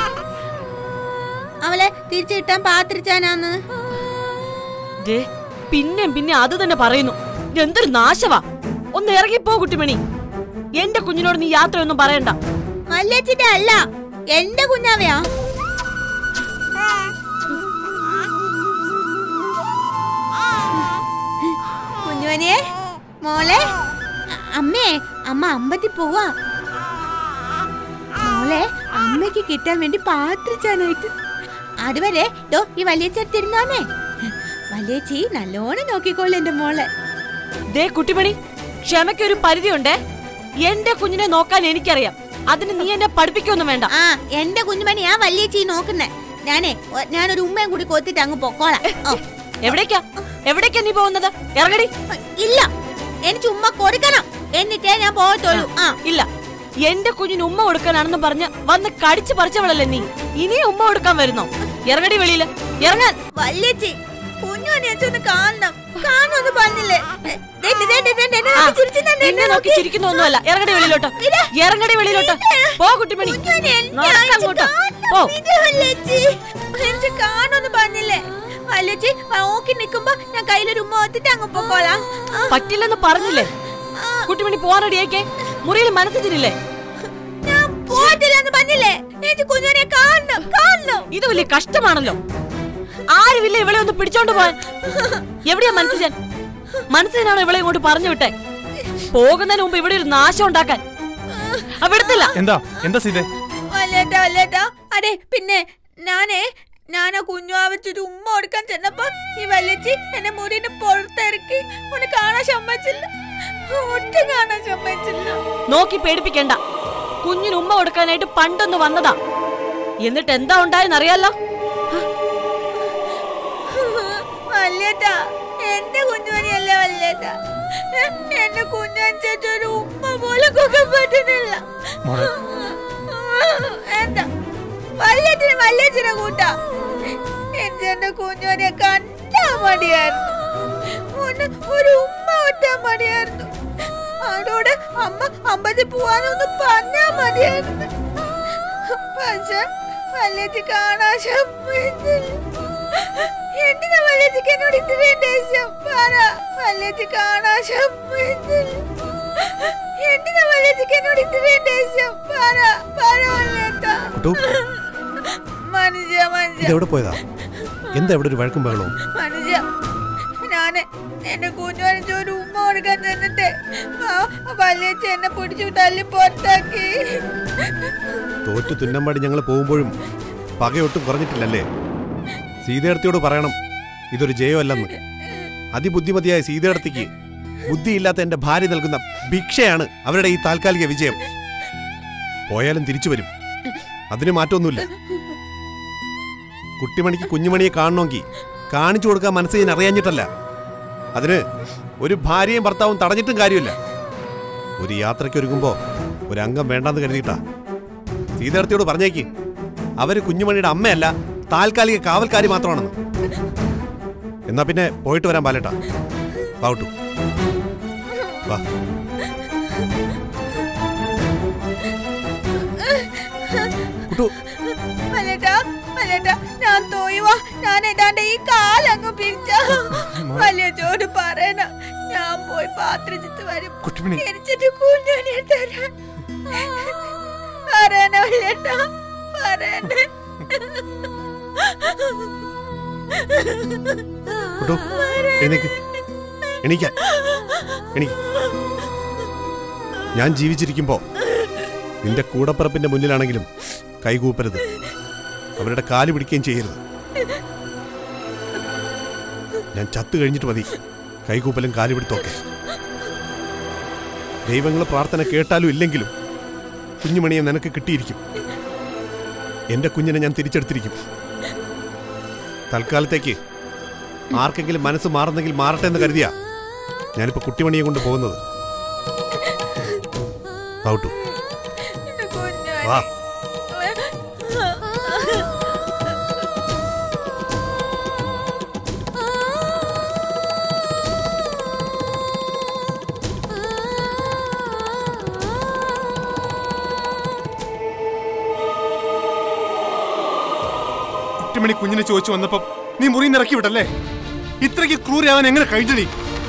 അവളെ തിരിച്ചു കിട്ടാൻ പാത്രിച്ചാനാന്ന് ദേ, പിന്നെയും പിന്നെ അത് തന്നെ പറയുന്നു എന്തൊരു നാശവാ ഒന്ന് ഇറങ്ങിപ്പോ കുട്ടിമണി എന്റെ കുഞ്ഞിനോട് നീ യാത്രയൊന്നും പറയണ്ട മല്ലച്ചിന്റെ അല്ല എന്റെ കുഞ്ഞാവയാ കുഞ്ഞോനെ മോളെ അ- അമ്മേ അമ്മ അമ്പത്തി പോവാ മോളെ അമ്മയ്ക്ക് കിട്ടാൻ വേണ്ടി പാത്രിച്ചാനായിട്ട് അതുവരെ ഡോ ഈ വലിയച്ചെടുത്തിരുന്നോന്നേ വലിയച്ചി നല്ലോണം നോക്കിക്കോളൂ എന്റെ മോളെ ദേ കുട്ടിമണി ക്ഷമയ്ക്കൊരു പരിധിയുണ്ടേ എന്റെ കുഞ്ഞിനെ നോക്കാൻ എനിക്കറിയാം അതിന് നീ എന്നെ പഠിപ്പിക്കൊന്നും വേണ്ട ആ എന്റെ കുഞ്ഞുമണി ആ വലിയച്ചി നോക്കുന്നേ ഞാനേ ഒ- ഞാനൊരു ഉമ്മയും കൂടി കൊത്തിട്ട് അങ്ങ് പൊക്കോളാം ഓ, എവിടേക്കാ എവിടേക്കാ നീ പോകുന്നത് ഇറങ്ങടി ഇല്ല എനിക്ക് ഉമ്മ കൊടുക്കണം എന്നിട്ടേ ഞാൻ പോകത്തുള്ളൂ ആ ഇല്ല എന്റെ കുഞ്ഞിന് ഉമ്മ കൊടുക്കാനാണെന്ന് പറഞ്ഞ് വന്ന് കടിച്ചു പറിച്ചവളല്ലേ നീ ഇനി ഉമ്മ കൊടുക്കാൻ വരുന്നോ ഇറങ്ങടി വെളിയില് ഇറങ്ങാൻ വല്യച്ചി കുഞ്ഞുമണി ഒന്ന് കാണണം കാണുമെന്ന് പറഞ്ഞില്ലേ ദേ, ദേ, ദേ, ദേ, ദേ, ദേ, എന്നെ ആ, നോക്കി ചിരിച്ചിട്ടുണ്ട്, നിന്നെ എന്നെ നോക്കി നോക്കി. ചിരിക്കുന്നൊന്നുമല്ല ഇറങ്ങടി വെളിയിലോട്ട് ഇല്ല. ഇറങ്ങടി വെളിയിലോട്ട് പോ കുട്ടിമണി കുഞ്ഞുമണി എന്നെ നടക്ക് അയച്ച് അങ്ങോട്ട്. കാണണം. പോ. ഇത് വല്യച്ചി. എനിക്ക് കാണുമെന്ന് പറഞ്ഞില്ലേ വല്യച്ചി നോക്കി നിക്കുമ്പോ ഞാൻ കയ്യിലൊരു ഉമ്മ ഒത്തിട്ട് അങ്ങ് പൊക്കോളാം ആ, പറ്റില്ലെന്ന് പറഞ്ഞില്ലേ ആ, കുട്ടിമണി പോവാൻ റെഡിയാക്കേ മുറിയിൽ മനസ്സിച്ചില്ലേ ഞാൻ പോകത്തില്ലെന്ന് പറഞ്ഞില്ലേ എനിക്ക് കുഞ്ഞുമണിയെ കാണണം കാണണം ഇത് വലിയ കഷ്ടമാണല്ലോ ആരുമില്ല ഇവളെ ഒന്ന് പിടിച്ചോണ്ട് പോവാൻ എവിടെയാ മനസ്സിജൻ മനസ്സിനാണോ ഇവളെ ഇങ്ങോട്ട് പറഞ്ഞു വിട്ടെ പോകുന്നതിന് മുമ്പ് ഇവിടെ ഒരു നാശം ഉണ്ടാക്കാൻ ആ, വിടത്തില്ല എന്താ എന്താ സീതേ വല്ലേട്ടാ വല്ലേട്ടാ അതെ പിന്നെ ഞാനേ ഞാൻ ആ കുഞ്ഞു ആവശ്യൊരു ഉമ്മ കൊടുക്കാൻ ചെന്നപ്പോ ഈ വല്യച്ചി എന്നെ മുറിന് പുറത്തിറക്കി ഒന്ന് കാണാൻ സമ്മതിച്ചില്ല ഒട്ടും കാണാൻ സമ്മതിച്ചില്ല നോക്കി പേടിപ്പിക്കണ്ട കുഞ്ഞിന് ഉമ്മ കൊടുക്കാനായിട്ട് പണ്ടൊന്ന് വന്നതാ എന്നിട്ട് എന്താ ഉണ്ടായെന്ന് അറിയാലോ വല്ലേട്ടാ എന്റെ കുഞ്ഞുമണിയല്ല വല്ലേട്ടാ എന്റെ കുഞ്ഞനുസരിച്ച് ഒരു ഉമ്മ പോലും കൊടുക്കാൻ പറ്റുന്നില്ല മോളെ എന്താ വല്യത്തിന് വല്യച്ചിനെ കൂട്ടാ എനിക്ക് എന്റെ കുഞ്ഞോനെ കണ്ടാ മടിയായിരുന്നു ഒന്ന് ഒരു ഉമ്മ ഒറ്റാ മടിയായിരുന്നു അവരോട് അമ്മ അമ്പതി പോവാനൊന്ന് പറഞ്ഞാ മതിയായിരുന്നു പക്ഷെ വല്യച്ചി കാണാൻ സമ്മതിച്ചില്ല. എന്തിനാ വല്യച്ചിക്ക് എന്നോട് ഇത്രയും ദേഷ്യം പറ വല്യച്ചി കാണാൻ സമ്മതിച്ചില്ല. എന്തിനാ വല്യച്ചിക്ക് എന്നോട് ഇത്രയും ദേഷ്യം പറ പറ വല്യേട്ടാ കുട്ടു മനുഷ്യ മനുഷ്യ ഇതെവിടെ പോയതാ എന്താ ഇവിടെ ഒരു വഴക്കും ബഹളവും മനുഷ്യ ഞാന് എന്റെ കുഞ്ഞുവനിച്ച് ഒരു ഉമ്മ കൊടുക്കാൻ ചെന്നിട്ട് വല്യച്ച എന്നെ പിടിച്ചു തല്ലി പുറത്താക്കി തോറ്റു തുന്നമ്പാടി ഞങ്ങൾ പോകുമ്പോഴും പകയൊട്ടും കുറഞ്ഞിട്ടില്ലല്ലേ സീതയടത്തിയോട് പറയണം ഇതൊരു ജയമല്ലെന്ന് അതിബുദ്ധിമതിയായ സീതയടത്തിക്ക് ബുദ്ധിയില്ലാത്ത എന്റെ ഭാര്യ നൽകുന്ന ഭിക്ഷയാണ് അവരുടെ ഈ താൽക്കാലിക വിജയം പോയാലും തിരിച്ചു വരും അതിന് മാറ്റമൊന്നുമില്ല കുട്ടിമണിക്ക് കുഞ്ഞുമണിയെ കാണണമെങ്കിൽ കാണിച്ചു കൊടുക്കാൻ മനസ്സ് ഞാൻ അറിയാഞ്ഞിട്ടല്ല അതിന് ഒരു ഭാര്യയും ഭർത്താവും തടഞ്ഞിട്ടും കാര്യമില്ല ഒരു യാത്രയ്ക്ക് ഒരുങ്ങുമ്പോ ഒരു അംഗം വേണ്ടാന്ന് കരുതിയിട്ടാ സീതാർത്ഥിയോട് പറഞ്ഞേക്ക് അവര് കുഞ്ഞുമണിയുടെ അമ്മയല്ല താൽക്കാലിക കാവൽക്കാരി മാത്രമാണെന്ന് എന്നാ പിന്നെ പോയിട്ട് വരാൻ പാലട്ടാ വാട്ടു വാ കുട്ടു വല്യേട്ടാ വല്യേട്ടാ ഞാൻ തോയുവാ ഞാൻ ഏതാണ്ട് ഈ കാലങ്ങ് പിരിച്ച വല്യച്ചോട് പറയണ ഞാൻ പോയി പാത്രിച്ചിട്ട് വരും കുട്ടിമണി എനിച്ചിട്ട് കുഞ്ഞുനെ തരാൻ പറയണ വല്യേട്ടാ പറയണ കുട്ടു എഴുന്നേക്ക് എണീക്കാൻ എണീക്ക് ഞാൻ ജീവിച്ചിരിക്കുമ്പോ നിന്റെ കൂടപ്പിറപ്പിന്റെ മുന്നിലാണെങ്കിലും കൈകൂപ്പരുത് അവരുടെ കാല് പിടിക്കുകയും ചെയ്യരുത് ഞാൻ ചത്തു കഴിഞ്ഞിട്ട് മതി കൈകൂപ്പലും കാല് പിടുത്തൊക്കെ ദൈവങ്ങൾ പ്രാർത്ഥന കേട്ടാലും ഇല്ലെങ്കിലും കുഞ്ഞുമണിയെ നിനക്ക് കിട്ടിയിരിക്കും എന്റെ കുഞ്ഞിനെ ഞാൻ തിരിച്ചെടുത്തിരിക്കും തൽക്കാലത്തേക്ക് ആർക്കെങ്കിലും മനസ്സ് മാറുന്നെങ്കിൽ മാറട്ടെ എന്ന് കരുതിയാ ഞാനിപ്പോ കുട്ടിമണിയെ കൊണ്ട് പോകുന്നത് ഔട്ടു കുഞ്ഞു വാ കുട്ടിമണി കുഞ്ഞിനെ ചോദിച്ചു വന്നപ്പം നീ മുറി ഇറക്കി വിടല്ലേ ഇത്രയ്ക്ക് ക്രൂരാവാൻ എങ്ങനെ കഴിഞ്ഞടി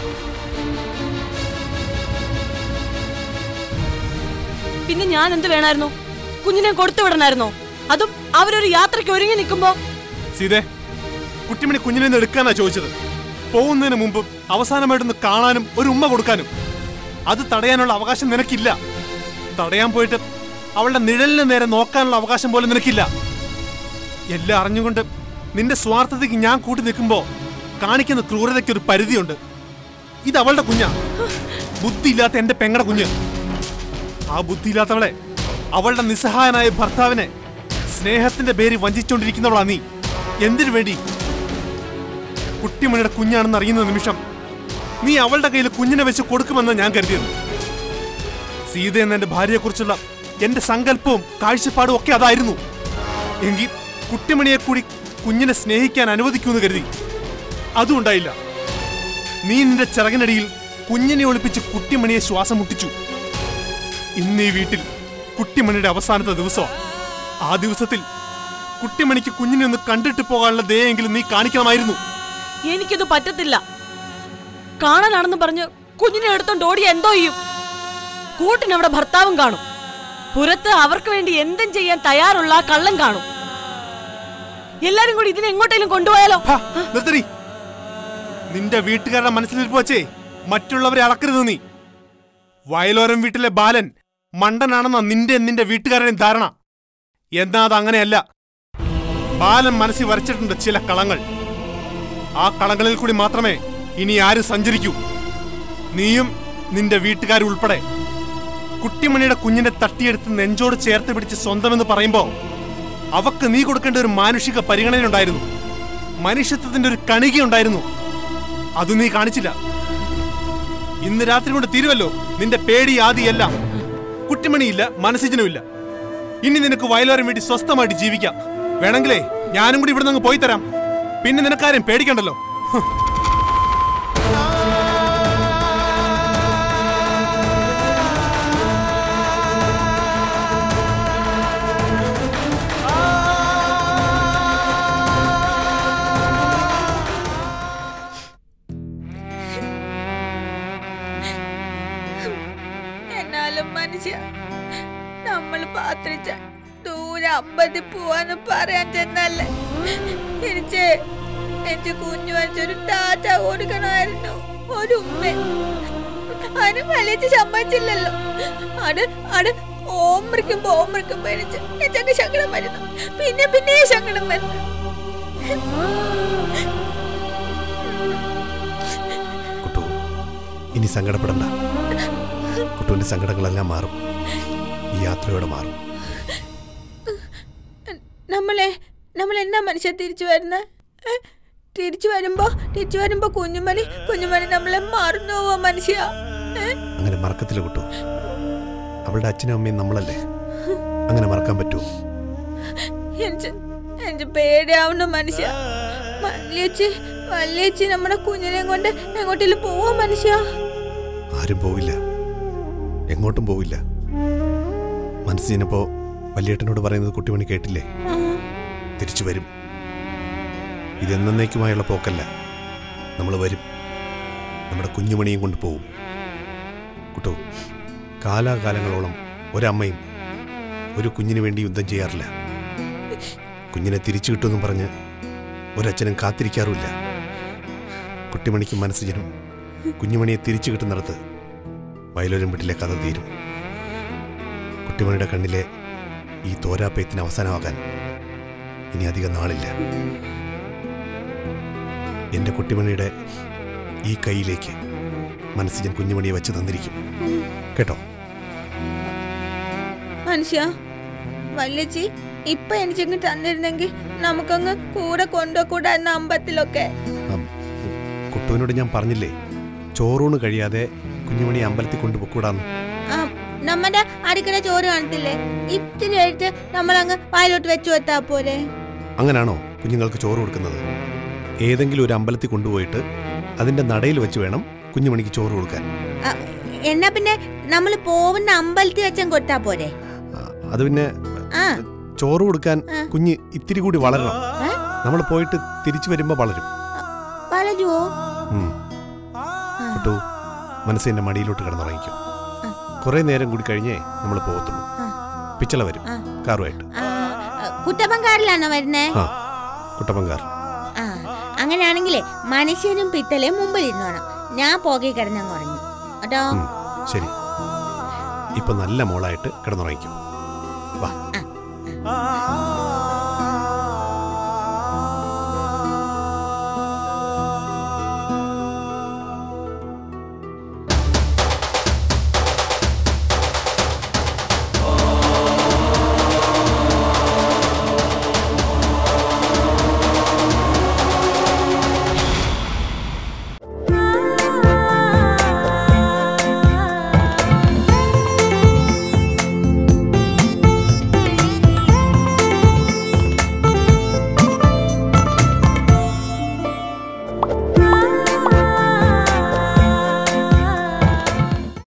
പിന്നെ ഞാൻ എന്ത് വേണമായിരുന്നു കുഞ്ഞിനെ കൊടുത്തു വിടണമായിരുന്നോ അതും അവരൊരു യാത്രയ്ക്ക് ഒരുങ്ങി നിൽക്കുമ്പോ സീതേ കുട്ടിമണി കുഞ്ഞിനെ ഒന്ന് എടുക്കാനാ ചോദിച്ചത് പോകുന്നതിന് മുമ്പ് അവസാനമായിട്ടൊന്ന് കാണാനും ഒരു ഉമ്മ കൊടുക്കാനും അത് തടയാനുള്ള അവകാശം നിനക്കില്ല തടയാൻ പോയിട്ട് അവളുടെ നിഴലിന് നേരെ നോക്കാനുള്ള അവകാശം പോലും നിനക്കില്ല എല്ലാം അറിഞ്ഞുകൊണ്ട് നിന്റെ സ്വാർത്ഥതയ്ക്ക് ഞാൻ കൂട്ടി നിൽക്കുമ്പോ കാണിക്കുന്ന ക്രൂരതയ്ക്ക് ഒരു പരിധിയുണ്ട് ഇത് അവളുടെ കുഞ്ഞാ ബുദ്ധിയില്ലാത്ത എന്റെ പെങ്ങടെ കുഞ്ഞ് ആ ബുദ്ധിയില്ലാത്തവളെ അവളുടെ നിസ്സഹായനായ ഭർത്താവിനെ സ്നേഹത്തിന്റെ പേര് വഞ്ചിച്ചുകൊണ്ടിരിക്കുന്നവളാ നീ എന്തിനു വേണ്ടി കുട്ടിമണിയുടെ കുഞ്ഞാണെന്ന് അറിയുന്ന നിമിഷം നീ അവളുടെ കയ്യിൽ കുഞ്ഞിനെ വെച്ച് കൊടുക്കുമെന്ന് ഞാൻ കരുതിയത് സീത എന്ന എന്റെ ഭാര്യയെക്കുറിച്ചുള്ള എന്റെ സങ്കല്പവും കാഴ്ചപ്പാടും ഒക്കെ അതായിരുന്നു എങ്കിൽ കുട്ടിമണിയെ കൂടി കുഞ്ഞിനെ സ്നേഹിക്കാൻ അനുവദിക്കുമെന്ന് കരുതി അതും ഉണ്ടായില്ല നീ നിന്റെ ചിറകിനടിയിൽ കുഞ്ഞിനെ ഒളിപ്പിച്ച് കുട്ടിമണിയെ ശ്വാസം മുട്ടിച്ചു ഇന്ന് ഈ വീട്ടിൽ കുട്ടിമണിയുടെ അവസാനത്തെ ദിവസമാണ് ആ ദിവസത്തിൽ കുട്ടിമണിക്ക് കുഞ്ഞിനെ ഒന്ന് കണ്ടിട്ട് പോകാനുള്ള ദയെങ്കിലും നീ കാണിക്കണമായിരുന്നു എനിക്കിത് പറ്റത്തില്ല കാണാനാണെന്ന് പറഞ്ഞ് കുഞ്ഞിനെ എടുത്തോണ്ട് ഓടി എന്തോ ചെയ്യും കൂട്ടിനവിടെ ഭർത്താവും കാണും പുറത്ത് അവർക്ക് വേണ്ടി എന്തും ചെയ്യാൻ തയ്യാറുള്ള ആ കള്ളൻ കാണും എല്ലാരും കൂടി ഇതിനെ എങ്ങോട്ടേലും കൊണ്ടുപോയാലോ ഹാ, നിർത്തടി നിന്റെ വീട്ടുകാരുടെ മനസ്സിലിരിപ്പ് വച്ചേ മറ്റുള്ളവരെ അളക്കരുത് നീ വയലോരം വീട്ടിലെ ബാലൻ മണ്ടനാണെന്ന നിന്റെ നിന്റെ വീട്ടുകാരുടെയും ധാരണ എന്നാ അത് അങ്ങനെയല്ല ബാലൻ മനസ്സിൽ വരച്ചിട്ടുണ്ട് ചില കളങ്ങൾ ആ കളങ്ങളിൽ കൂടി മാത്രമേ ഇനി ആരും സഞ്ചരിക്കൂ നീയും നിന്റെ വീട്ടുകാരും ഉൾപ്പെടെ കുട്ടിമണിയുടെ കുഞ്ഞിനെ തട്ടിയെടുത്ത് നെഞ്ചോട് ചേർത്ത് പിടിച്ച് സ്വന്തമെന്ന് പറയുമ്പോ അവക്ക് നീ കൊടുക്കേണ്ട ഒരു മാനുഷിക പരിഗണനയുണ്ടായിരുന്നു മനുഷ്യത്വത്തിന്റെ ഒരു കണികയുണ്ടായിരുന്നു അത് നീ കാണിച്ചില്ല ഇന്ന് രാത്രി കൊണ്ട് തീരുവല്ലോ നിന്റെ പേടി ആദിയെല്ലാം കുട്ടിമണിയില്ല മനസ്സിജനുമില്ല ഇനി നിനക്ക് വയലോരം വേണ്ടി സ്വസ്ഥമായിട്ട് ജീവിക്കാം വേണമെങ്കിലേ ഞാനും കൂടി ഇവിടെ നിന്ന് പോയി തരാം പിന്നെ നിനക്കാരും പേടിക്കണ്ടല്ലോ ഹ്. എന്നാലും മനുഷ്യ നമ്മൾ പാത്രിച്ച ദൂരെ അമ്പതി പോവാന്ന് പറയാൻ ചെന്നല്ലേ എനിക്ക് എന്റെ കുഞ്ഞു വെച്ചൊരു ടാറ്റ കൊടുക്കണമായിരുന്നു ഒരു ഉമ്മ അതിന് വലിയ സമ്മതിച്ചില്ലല്ലോ അത് അത് ഓമറിക്കുമ്പോ ഓമറിക്കുമ്പോ എനിക്ക് എനിക്ക് ശകലം വരുന്നു പിന്നെ പിന്നെ ശകലം വരുന്നു കുട്ടു ഇനി സങ്കടപ്പെടണ്ട കുട്ടുവിന്റെ സങ്കടങ്ങളെല്ലാം മാറും ഈ യാത്രയോടെ മാറും നമ്മളെ നമ്മൾ എന്നാ മനുഷ്യ തിരിച്ചു വരുന്നത് തിരിച്ചു വരുമ്പോ തിരിച്ചു വരുമ്പോ കുഞ്ഞുമണി കുഞ്ഞുമണി നമ്മളെ മറന്നു പോവാ മനുഷ്യ ഏ? അങ്ങനെ മറക്കത്തില്ല കുട്ടു അവളുടെ അച്ഛനും അമ്മയും നമ്മളല്ലേ അങ്ങനെ മറക്കാൻ പറ്റുമോ എനിക്ക് എനിക്ക് പേടിയാവുന്ന മനുഷ്യ വല്യച്ചി വല്യച്ചി നമ്മുടെ കുഞ്ഞിനെ കൊണ്ട് എങ്ങോട്ടേലും പോവാ മനുഷ്യ ആരും പോവില്ല എങ്ങോട്ടും പോവില്ല മനസ്സിനപ്പോ വലിയേട്ടനോട് പറയുന്നത് കുട്ടിമണി കേട്ടില്ലേ തിരിച്ചു വരും ഇതെന്നേക്കുമായുള്ള പോക്കല്ല നമ്മൾ വരും നമ്മുടെ കുഞ്ഞുമണിയും കൊണ്ട് പോവും കുട്ടു കാലാകാലങ്ങളോളം ഒരമ്മയും ഒരു കുഞ്ഞിന് വേണ്ടി യുദ്ധം ചെയ്യാറില്ല കുഞ്ഞിനെ തിരിച്ചു കിട്ടുമെന്നും പറഞ്ഞ് ഒരച്ഛനും കാത്തിരിക്കാറുമില്ല കുട്ടിമണിക്കും മനസ്സിനും കുഞ്ഞുമണിയെ തിരിച്ചു കിട്ടുന്നിടത്ത് വയലൂരും വീട്ടിലെ കഥ തീരും കുട്ടിമണിയുടെ കണ്ണിലെ ഈ തോരാപ്പയത്തിന് അവസാനമാകാൻ ഇനി അധികം നാളില്ല എൻ്റെ കുട്ടിമണിയുടെ ഈ കൈയിലേക്ക് മനസ്സിജൻ കുഞ്ഞുമണിയെ വെച്ച് തന്നിരിക്കും കേട്ടോ മനുഷ്യ വല്യച്ചി ഇപ്പൊ എനിക്കങ്ങ് തന്നിരുന്നെങ്കിൽ നമുക്കങ്ങ് കൂടെ കൊണ്ടുപോകൂടായിരുന്ന അമ്പലത്തിലൊക്കെ ആം, കുട്ടുവിനോട് ഞാൻ പറഞ്ഞില്ലേ ചോറൂണ് കഴിയാതെ കുഞ്ഞുമണിയെ അമ്പലത്തിൽ കൊണ്ടുപോയിക്കൂടാന്ന് ആ, നമ്മുടെ അടുക്കള ചോറ് കാണത്തില്ലേ ഇത്തിരി എടുത്ത് നമ്മളങ്ങ് വായിലോട്ട് വെച്ചു വെത്താ പോരെ അങ്ങനാണോ കുഞ്ഞുങ്ങൾക്ക് ചോറ് കൊടുക്കുന്നത് ഏതെങ്കിലും ഒരു അമ്പലത്തിൽ കൊണ്ടുപോയിട്ട് അതിൻ്റെ നടയിൽ വെച്ച് വേണം കുഞ്ഞുമണിക്ക് ചോറ് കൊടുക്കാൻ ആ, എന്നാ പിന്നെ നമ്മൾ പോകുന്ന അമ്പലത്തിൽ വെച്ചാൽ കൊടുത്താ പോരെ ആ, അത് പിന്നെ ആ ചോറ് കൊടുക്കാൻ കുഞ്ഞ് ഇത്തിരി കൂടി വളരണം ഏ? നമ്മൾ പോയിട്ട് തിരിച്ചു വരുമ്പോൾ വളരും വളരുവോ ഉം. കുട്ടു മനസ്സ് എൻ്റെ മടിയിലോട്ട് കിടന്നുറങ്ങിക്കും കുറേ നേരം കൂടി കഴിഞ്ഞേ നമ്മൾ പോകത്തുള്ളൂ പിച്ചള വരും കാറുമായിട്ട് ആ, കുട്ടപ്പൻ കാറിലാണോ വരുന്നേ ആ കുട്ടപ്പൻകാർ ആ അങ്ങനെയാണെങ്കിലേ മനുഷ്യനും പിത്തലയും മുമ്പിൽ ഇരുന്നോണം ഞാൻ പോകെ കിടന്നങ്ങ് ഉറങ്ങി കേട്ടോ ഉം, ശരി ഇപ്പൊ നല്ല മോളായിട്ട് കിടന്നുറങ്ങിക്കും വാ ആ